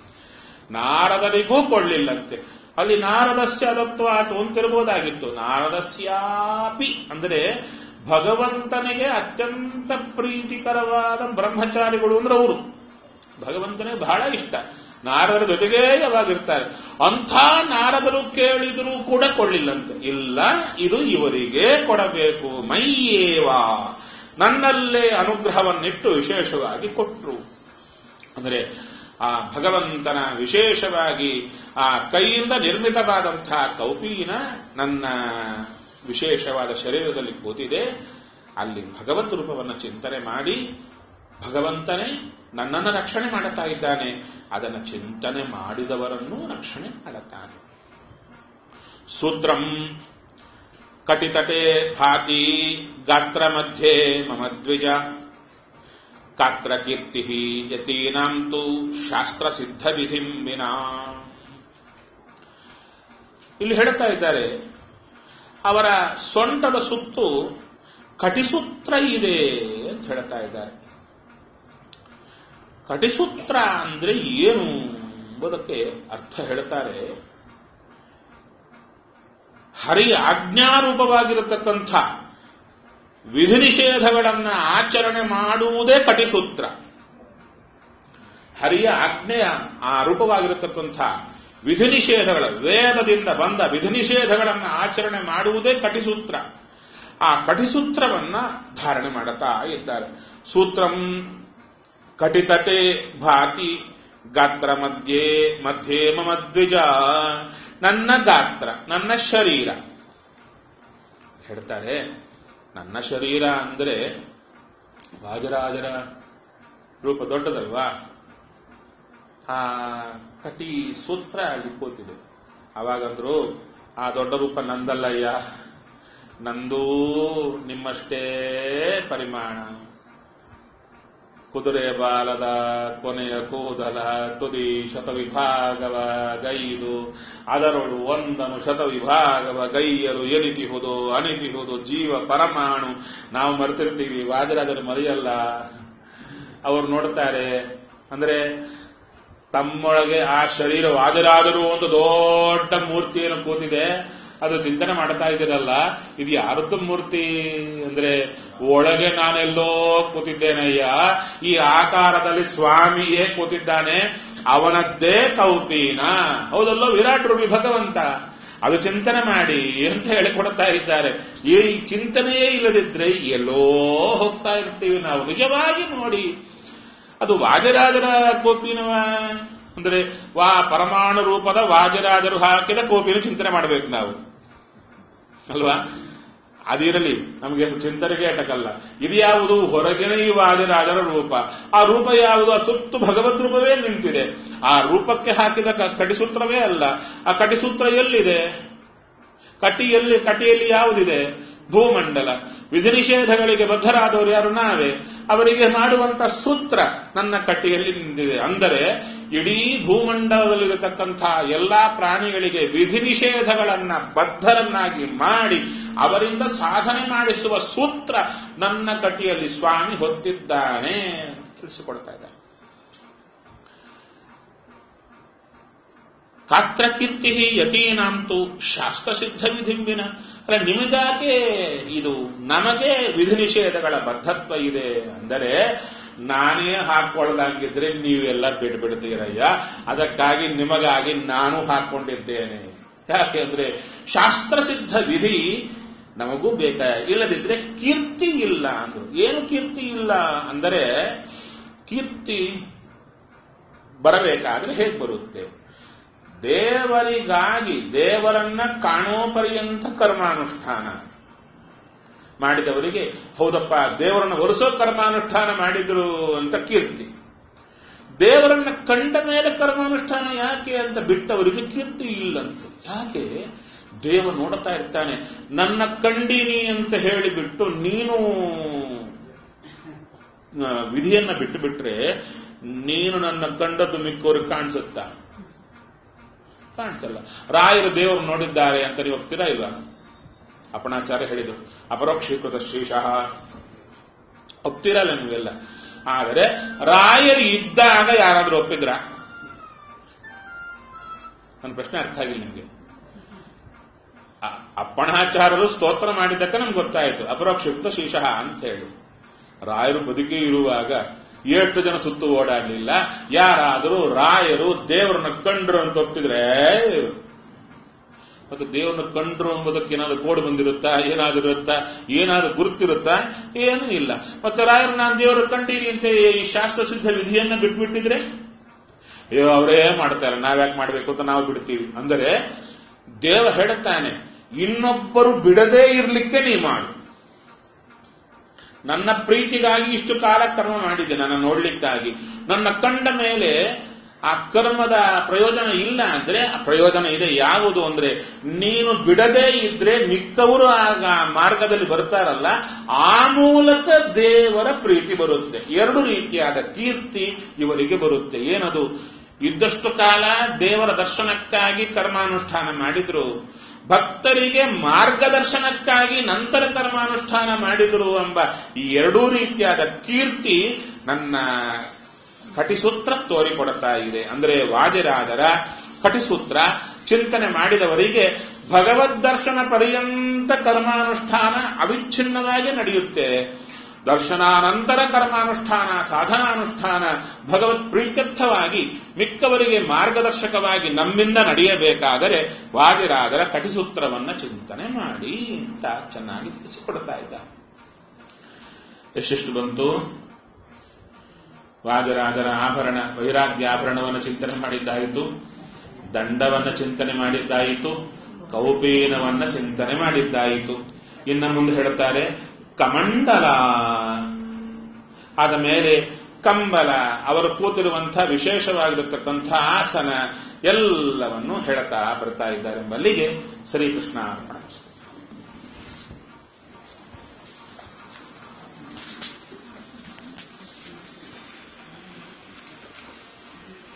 ನಾರದರಿಗೂ ಕೊಳ್ಳಿಲ್ಲಂತೆ ಅಲ್ಲಿ ನಾರದಸ್ಯ ಅದತ್ವಾತು ಅಂತಿರ್ಬೋದಾಗಿತ್ತು ನಾರದಸ್ಯಾಪಿ ಅಂದ್ರೆ ಭಗವಂತನಿಗೆ ಅತ್ಯಂತ ಪ್ರೀತಿಕರವಾದ ಬ್ರಹ್ಮಚಾರಿಗಳು ಅಂದ್ರೆ ಅವರು ಭಗವಂತನಿಗೆ ಬಹಳ ಇಷ್ಟ ನಾರದರ ಜೊತೆಗೇ ಯಾವಾಗಿರ್ತಾರೆ ಅಂಥ ನಾರದರು ಕೇಳಿದರೂ ಕೂಡ ಕೊಳ್ಳಿಲ್ಲಂತೆ ಇಲ್ಲ ಇದು ಇವರಿಗೆ ಕೊಡಬೇಕು ಮೈಯೇವ ನನ್ನಲ್ಲೇ ಅನುಗ್ರಹವನ್ನಿಟ್ಟು ವಿಶೇಷವಾಗಿ ಕೊಟ್ಟರು ಅಂದರೆ ಆ ಭಗವಂತನ ವಿಶೇಷವಾಗಿ ಆ ಕೈಯಿಂದ ನಿರ್ಮಿತವಾದಂತಹ ಕೌಪೀನ ನನ್ನ ವಿಶೇಷವಾದ ಶರೀರದಲ್ಲಿ ಕೂತಿದೆ ಅಲ್ಲಿ ಭಗವತ್ ರೂಪವನ್ನು ಚಿಂತನೆ ಮಾಡಿ ಭಗವಂತನೇ ನನ್ನನ್ನು ರಕ್ಷಣೆ ಮಾಡುತ್ತಾ ಇದ್ದಾನೆ ಅದನ್ನು ಚಿಂತನೆ ಮಾಡಿದವರನ್ನು ರಕ್ಷಣೆ ಮಾಡುತ್ತಾನೆ ಸೂತ್ರಂ ಕಟಿತಟೆ ಭಾತಿ ಗಾತ್ರ ಮಧ್ಯೆ ಮಮ ದ್ವಿಜ ಕಾತ್ರ ಕೀರ್ತಿ ಯತೀನಾಂ ತು ಶಾಸ್ತ್ರ ಸಿದ್ಧ ವಿಧಿಂ ವಿನಾ ಇಲ್ಲಿ ಹೇಳ್ತಾ ಇದ್ದಾರೆ ಅವರ ಸೊಂಟದ ಸುತ್ತು ಕಟಿಸೂತ್ರ ಇದೆ ಅಂತ ಹೇಳ್ತಾ ಇದ್ದಾರೆ ಕಟಿಸೂತ್ರ ಅಂದ್ರೆ ಏನು ಎಂಬುದಕ್ಕೆ ಅರ್ಥ ಹೇಳ್ತಾರೆ ಹರಿಯ ಆಜ್ಞಾರೂಪವಾಗಿರತಕ್ಕಂಥ ವಿಧಿ ನಿಷೇಧಗಳನ್ನ ಆಚರಣೆ ಮಾಡುವುದೇ ಕಟಿಸೂತ್ರ ಹರಿಯ ಆಜ್ಞೆಯ ಆ ರೂಪವಾಗಿರತಕ್ಕಂಥ ವಿಧಿ ನಿಷೇಧಗಳ ವೇದದಿಂದ ಬಂದ ವಿಧಿ ನಿಷೇಧಗಳನ್ನು ಆಚರಣೆ ಮಾಡುವುದೇ ಕಟಿಸೂತ್ರ ಆ ಕಟಿಸೂತ್ರವನ್ನ ಧಾರಣೆ ಮಾಡುತ್ತಾ ಇದ್ದಾರೆ ಸೂತ್ರಂ ಕಟಿತಟೆ ಭಾತಿ ಗಾತ್ರ ಮಧ್ಯೆ ಮಧ್ಯೆ ಮಮ ದ್ವಿಜ ನನ್ನ ಗಾತ್ರ ನನ್ನ ಶರೀರ ಹೇಳ್ತಾರೆ ನನ್ನ ಶರೀರ ಅಂದ್ರೆ ವಾಜರಾಜರ ರೂಪ ದೊಡ್ಡದಲ್ವಾ ಆ ಕಟಿ ಸೂತ್ರ ಅಲ್ಲಿ ಕೂತಿದೆ ಅವಾಗಂದ್ರು ಆ ದೊಡ್ಡ ರೂಪ ನಂದಲ್ಲಯ್ಯ ನಂದೂ ನಿಮ್ಮಷ್ಟೇ ಪರಿಮಾಣ ಕುದುರೆ ಬಾಲದ ಕೊನೆಯ ಕೂದಲ ತುದಿ ಶತವಿಭಾಗವ ಗೈದು ಅದರೊಳು ಒಂದನು ಶತವಿಭಾಗವ ಗೈಯರು ಎನಿತಿಹುದು ಅನಿತಿಹುದು ಜೀವ ಪರಮಾಣು ನಾವು ಮರೆತಿರ್ತೀವಿ ವಾಜರಾಜರು ಮರೆಯಲ್ಲ ಅವರು ನೋಡ್ತಾರೆ ಅಂದ್ರೆ ತಮ್ಮೊಳಗೆ ಆ ಶರೀರ ವಾಜರಾದರೂ ಒಂದು ದೊಡ್ಡ ಮೂರ್ತಿಯನ್ನು ಕೂತಿದೆ ಅದು ಚಿಂತನೆ ಮಾಡ್ತಾ ಇದ್ದೀರಲ್ಲ ಇದು ಯಾರದ್ದು ಮೂರ್ತಿ ಅಂದ್ರೆ ಒಳಗೆ ನಾನೆಲ್ಲೋ ಕೂತಿದ್ದೇನಯ್ಯ ಈ ಆಕಾರದಲ್ಲಿ ಸ್ವಾಮಿಯೇ ಕೂತಿದ್ದಾನೆ ಅವನದ್ದೇ ಕೌಪೀನ ಹೌದಲ್ಲೋ ವಿರಾಟ್ ರೂಪಿ ಭಗವಂತ ಅದು ಚಿಂತನೆ ಮಾಡಿ ಅಂತ ಹೇಳಿಕೊಡ್ತಾ ಇದ್ದಾರೆ ಈ ಚಿಂತನೆಯೇ ಇಲ್ಲದಿದ್ರೆ ಎಲ್ಲೋ ಹೋಗ್ತಾ ಇರ್ತೀವಿ ನಾವು ನಿಜವಾಗಿ ನೋಡಿ ಅದು ವಾಜರಾಜರ ಕೋಪಿನವ ಅಂದ್ರೆ ವಾ ಪರಮಾಣು ರೂಪದ ವಾಜರಾಜರು ಹಾಕಿದ ಕೋಪಿನ ಚಿಂತನೆ ಮಾಡಬೇಕು ನಾವು ಅಲ್ವಾ ಅದಿರಲಿ ನಮಗೆ ಚಿಂತನೆಗೆ ಅಟಕಲ್ಲ ಇದು ಯಾವುದು ಹೊರಗಿನ ಈ ವಾಜರಾಜರ ರೂಪ ಆ ರೂಪ ಯಾವುದು ಆ ಸುತ್ತು ಭಗವದ್ ರೂಪವೇ ನಿಂತಿದೆ ಆ ರೂಪಕ್ಕೆ ಹಾಕಿದ ಕ- ಕಟಿಸೂತ್ರವೇ ಅಲ್ಲ ಆ ಕಟಿಸೂತ್ರ ಎಲ್ಲಿದೆ ಕಟಿಯಲ್ಲಿ ಕಟಿಯಲ್ಲಿ ಯಾವುದಿದೆ ಭೂಮಂಡಲ ವಿಧಿ ನಿಷೇಧಗಳಿಗೆ ಬದ್ಧರಾದವರು ಯಾರು ನಾವೇ ಅವರಿಗೆ ಮಾಡುವಂತ ಸೂತ್ರ ನನ್ನ ಕಟ್ಟಿಯಲ್ಲಿ ನಿಂತಿದೆ ಅಂದರೆ ಇಡೀ ಭೂಮಂಡಲದಲ್ಲಿರತಕ್ಕಂಥ ಎಲ್ಲಾ ಪ್ರಾಣಿಗಳಿಗೆ ವಿಧಿ ನಿಷೇಧಗಳನ್ನ ಬದ್ಧರನ್ನಾಗಿ ಮಾಡಿ ಅವರಿಂದ ಸಾಧನೆ ಮಾಡಿಸುವ ಸೂತ್ರ ನನ್ನ ಕಟಿಯಲ್ಲಿ ಸ್ವಾಮಿ ಹೊತ್ತಿದ್ದಾನೆ ಅಂತ ತಿಳಿಸಿಕೊಡ್ತಾ ಇದ್ದಾರೆ ಕಾತ್ರ ಕೀರ್ತಿ ಯತೀನಾಂತು ಶಾಸ್ತ್ರಸಿದ್ಧ ವಿಧಿಂಬಿನ ಅಲ್ಲ ನಿಮಗಾಗೆ ಇದು ನಮಗೆ ವಿಧಿ ನಿಷೇಧಗಳ ಬದ್ಧತ್ವ ಇದೆ ಅಂದರೆ ನಾನೇ ಹಾಕೊಳ್ಳದಂಗಿದ್ರೆ ನೀವೆಲ್ಲ ಬಿಟ್ಬಿಡ್ತೀರಯ್ಯ ಅದಕ್ಕಾಗಿ ನಿಮಗಾಗಿ ನಾನು ಹಾಕೊಂಡಿದ್ದೇನೆ ಯಾಕೆ ಅಂದ್ರೆ ಶಾಸ್ತ್ರಸಿದ್ಧ ವಿಧಿ ನಮಗೂ ಬೇಕ ಇಲ್ಲದಿದ್ರೆ ಕೀರ್ತಿ ಇಲ್ಲ ಅಂದ್ರು ಏನು ಕೀರ್ತಿ ಇಲ್ಲ ಅಂದರೆ ಕೀರ್ತಿ ಬರಬೇಕಾದ್ರೆ ಹೇಗೆ ಬರುತ್ತೆ ದೇವರಿಗಾಗಿ ದೇವರನ್ನ ಕಾಣೋ ಪರ್ಯಂತ ಕರ್ಮಾನುಷ್ಠಾನ ಮಾಡಿದವರಿಗೆ ಹೌದಪ್ಪ ದೇವರನ್ನು ಒರೆಸೋ ಕರ್ಮಾನುಷ್ಠಾನ ಮಾಡಿದ್ರು ಅಂತ ಕೀರ್ತಿ ದೇವರನ್ನ ಕಂಡ ಮೇಲೆ ಕರ್ಮಾನುಷ್ಠಾನ ಯಾಕೆ ಅಂತ ಬಿಟ್ಟವರಿಗೆ ಕೀರ್ತಿ ಇಲ್ಲಂತ ಯಾಕೆ ದೇವ ನೋಡ್ತಾ ಇರ್ತಾನೆ ನನ್ನ ಕಂಡಿನಿ ಅಂತ ಹೇಳಿಬಿಟ್ಟು ನೀನು ಆ, ವಿಧಿಯನ್ನ ಬಿಟ್ಟು ಬಿಟ್ರೆ ನೀನು ನನ್ನ ಕಂಡದ್ದು ಮಿಕ್ಕವ್ರಿಗೆ ಕಾಣಿಸುತ್ತಾ ಕಾಣಿಸಲ್ಲ ರಾಯರು ದೇವರು ನೋಡಿದ್ದಾರೆ ಅಂತ ನೀವು ಒಪ್ತೀರಾ ಇಲ್ವಾ ಅಪಣಾಚಾರ್ಯ ಹೇಳಿದರು ಅಪರೋಕ್ಷೀಕೃತ ಶ್ರೀಶಃ ಒಪ್ತಿರಲ್ಲ ನೀವೆಲ್ಲ ಆದರೆ ರಾಯರು ಇದ್ದಾಗ ಯಾರಾದ್ರೂ ಒಪ್ಪಿದ್ರ ನನ್ನ ಪ್ರಶ್ನೆ ಅರ್ಥ ಆಗಿಲ್ಲ ನಿಮಗೆ ಅ- ಅಪ್ಪಣಾಚಾರ್ಯರು ಸ್ತೋತ್ರ ಮಾಡಿದ್ದಕ್ಕೆ ನಮ್ಗೆ ಗೊತ್ತಾಯಿತು ಅಪರೋಕ್ಷಯುಕ್ತ ಶೀಶಃ ಅಂತ ಹೇಳಿ ರಾಯರು ಬದುಕಿ ಇರುವಾಗ ಎಷ್ಟು ಜನ ಸುತ್ತು ಓಡಾಡ್ಲಿಲ್ಲ ಯಾರಾದರೂ ರಾಯರು ದೇವರನ್ನ ಕಂಡ್ರು ಅಂತ ಒಪ್ಪಿದ್ರೆ ಮತ್ತು ದೇವರನ್ನ ಕಂಡ್ರು ಎಂಬುದಕ್ಕೆ ಏನಾದ್ರು ಕೋಡ್ ಬಂದಿರುತ್ತಾ ಏನಾದ್ರು ಇರುತ್ತಾ ಏನಾದ್ರು ಗುರುತಿರುತ್ತಾ ಏನೂ ಇಲ್ಲ ಮತ್ತೆ ರಾಯರು ನಾನು ದೇವರು ಕಂಡೀನಿ ಅಂತ ಈ ಶಾಸ್ತ್ರ ಸಿದ್ಧ ವಿಧಿಯನ್ನ ಬಿಟ್ಬಿಟ್ಟಿದ್ರೆ ಅಯ್ಯೋ ಅವರೇ ಮಾಡ್ತಾರೆ ನಾವ್ಯಾಕೆ ಮಾಡ್ಬೇಕು ಅಂತ ನಾವು ಬಿಡ್ತೀವಿ ಅಂದರೆ ದೇವ ಹೇಳುತ್ತಾನೆ ಇನ್ನೊಬ್ಬರು ಬಿಡದೇ ಇರ್ಲಿಕ್ಕೆ ನೀ ಮಾಡು ನನ್ನ ಪ್ರೀತಿಗಾಗಿ ಇಷ್ಟು ಕಾಲ ಕರ್ಮ ಮಾಡಿದ್ದೆ ನನ್ನ ನೋಡ್ಲಿಕ್ಕಾಗಿ ನನ್ನ ಕಂಡ ಮೇಲೆ ಆ ಕರ್ಮದ ಪ್ರಯೋಜನ ಇಲ್ಲ ಅಂದ್ರೆ ಆ ಪ್ರಯೋಜನ ಇದೆ ಯಾವುದು ಅಂದ್ರೆ ನೀನು ಬಿಡದೇ ಇದ್ರೆ ಮಿಕ್ಕವರು ಆಗ ಮಾರ್ಗದಲ್ಲಿ ಬರ್ತಾರಲ್ಲ ಆ ಮೂಲಕ ದೇವರ ಪ್ರೀತಿ ಬರುತ್ತೆ ಎರಡು ರೀತಿಯಾದ ಕೀರ್ತಿ ಇವರಿಗೆ ಬರುತ್ತೆ ಏನದು ಇದ್ದಷ್ಟು ಕಾಲ ದೇವರ ದರ್ಶನಕ್ಕಾಗಿ ಕರ್ಮಾನುಷ್ಠಾನ ಮಾಡಿದ್ರು ಭಕ್ತರಿಗೆ ಮಾರ್ಗದರ್ಶನಕ್ಕಾಗಿ ನಂತರ ಕರ್ಮಾನುಷ್ಠಾನ ಮಾಡಿದರು ಎಂಬ ಈ ಎರಡೂ ರೀತಿಯಾದ ಕೀರ್ತಿ ನನ್ನ ಕಟಿಸೂತ್ರ ತೋರಿಕೊಡುತ್ತಾ ಇದೆ ಅಂದರೆ ವಾಜರಾಜರ ಕಟಿಸೂತ್ರ ಚಿಂತನೆ ಮಾಡಿದವರಿಗೆ ಭಗವದ್ ದರ್ಶನ ಪರ್ಯಂತ ಕರ್ಮಾನುಷ್ಠಾನ ಅವಿಚ್ಛಿನ್ನವಾಗಿ ನಡೆಯುತ್ತೆ ದರ್ಶನಾನಂತರ ಕರ್ಮಾನುಷ್ಠಾನ ಸಾಧನಾನುಷ್ಠಾನ ಭಗವತ್ ಪ್ರೀತ್ಯರ್ಥವಾಗಿ ಮಿಕ್ಕವರಿಗೆ ಮಾರ್ಗದರ್ಶಕವಾಗಿ ನಮ್ಮಿಂದ ನಡೆಯಬೇಕಾದರೆ ವಾದಿರಾದರ ಕಟಿಸೂತ್ರವನ್ನ ಚಿಂತನೆ ಮಾಡಿ ಅಂತ ಚೆನ್ನಾಗಿ ತಿಳಿಸಿಕೊಡ್ತಾ ಇದ್ದ ಎಷ್ಟೆಷ್ಟು ಬಂತು ವಾದಿರಾದರ ಆಭರಣ ವೈರಾಗ್ಯಾಭರಣವನ್ನು ಚಿಂತನೆ ಮಾಡಿದ್ದಾಯಿತು ದಂಡವನ್ನ ಚಿಂತನೆ ಮಾಡಿದ್ದಾಯಿತು ಕೌಪೀನವನ್ನ ಚಿಂತನೆ ಮಾಡಿದ್ದಾಯಿತು ಇನ್ನು ಮುಂದೆ ಹೇಳ್ತಾರೆ ಕಮಂಡಲ ಆದ ಮೇಲೆ ಕಂಬಲ ಅವರು ಕೂತಿರುವಂತಹ ವಿಶೇಷವಾಗಿರತಕ್ಕಂಥ ಆಸನ ಎಲ್ಲವನ್ನು ಹೇಳ್ತಾ ಬರ್ತಾ ಇದ್ದಾರೆ ಎಂಬಲ್ಲಿಗೆ ಶ್ರೀಕೃಷ್ಣ ಅರ್ಪಣ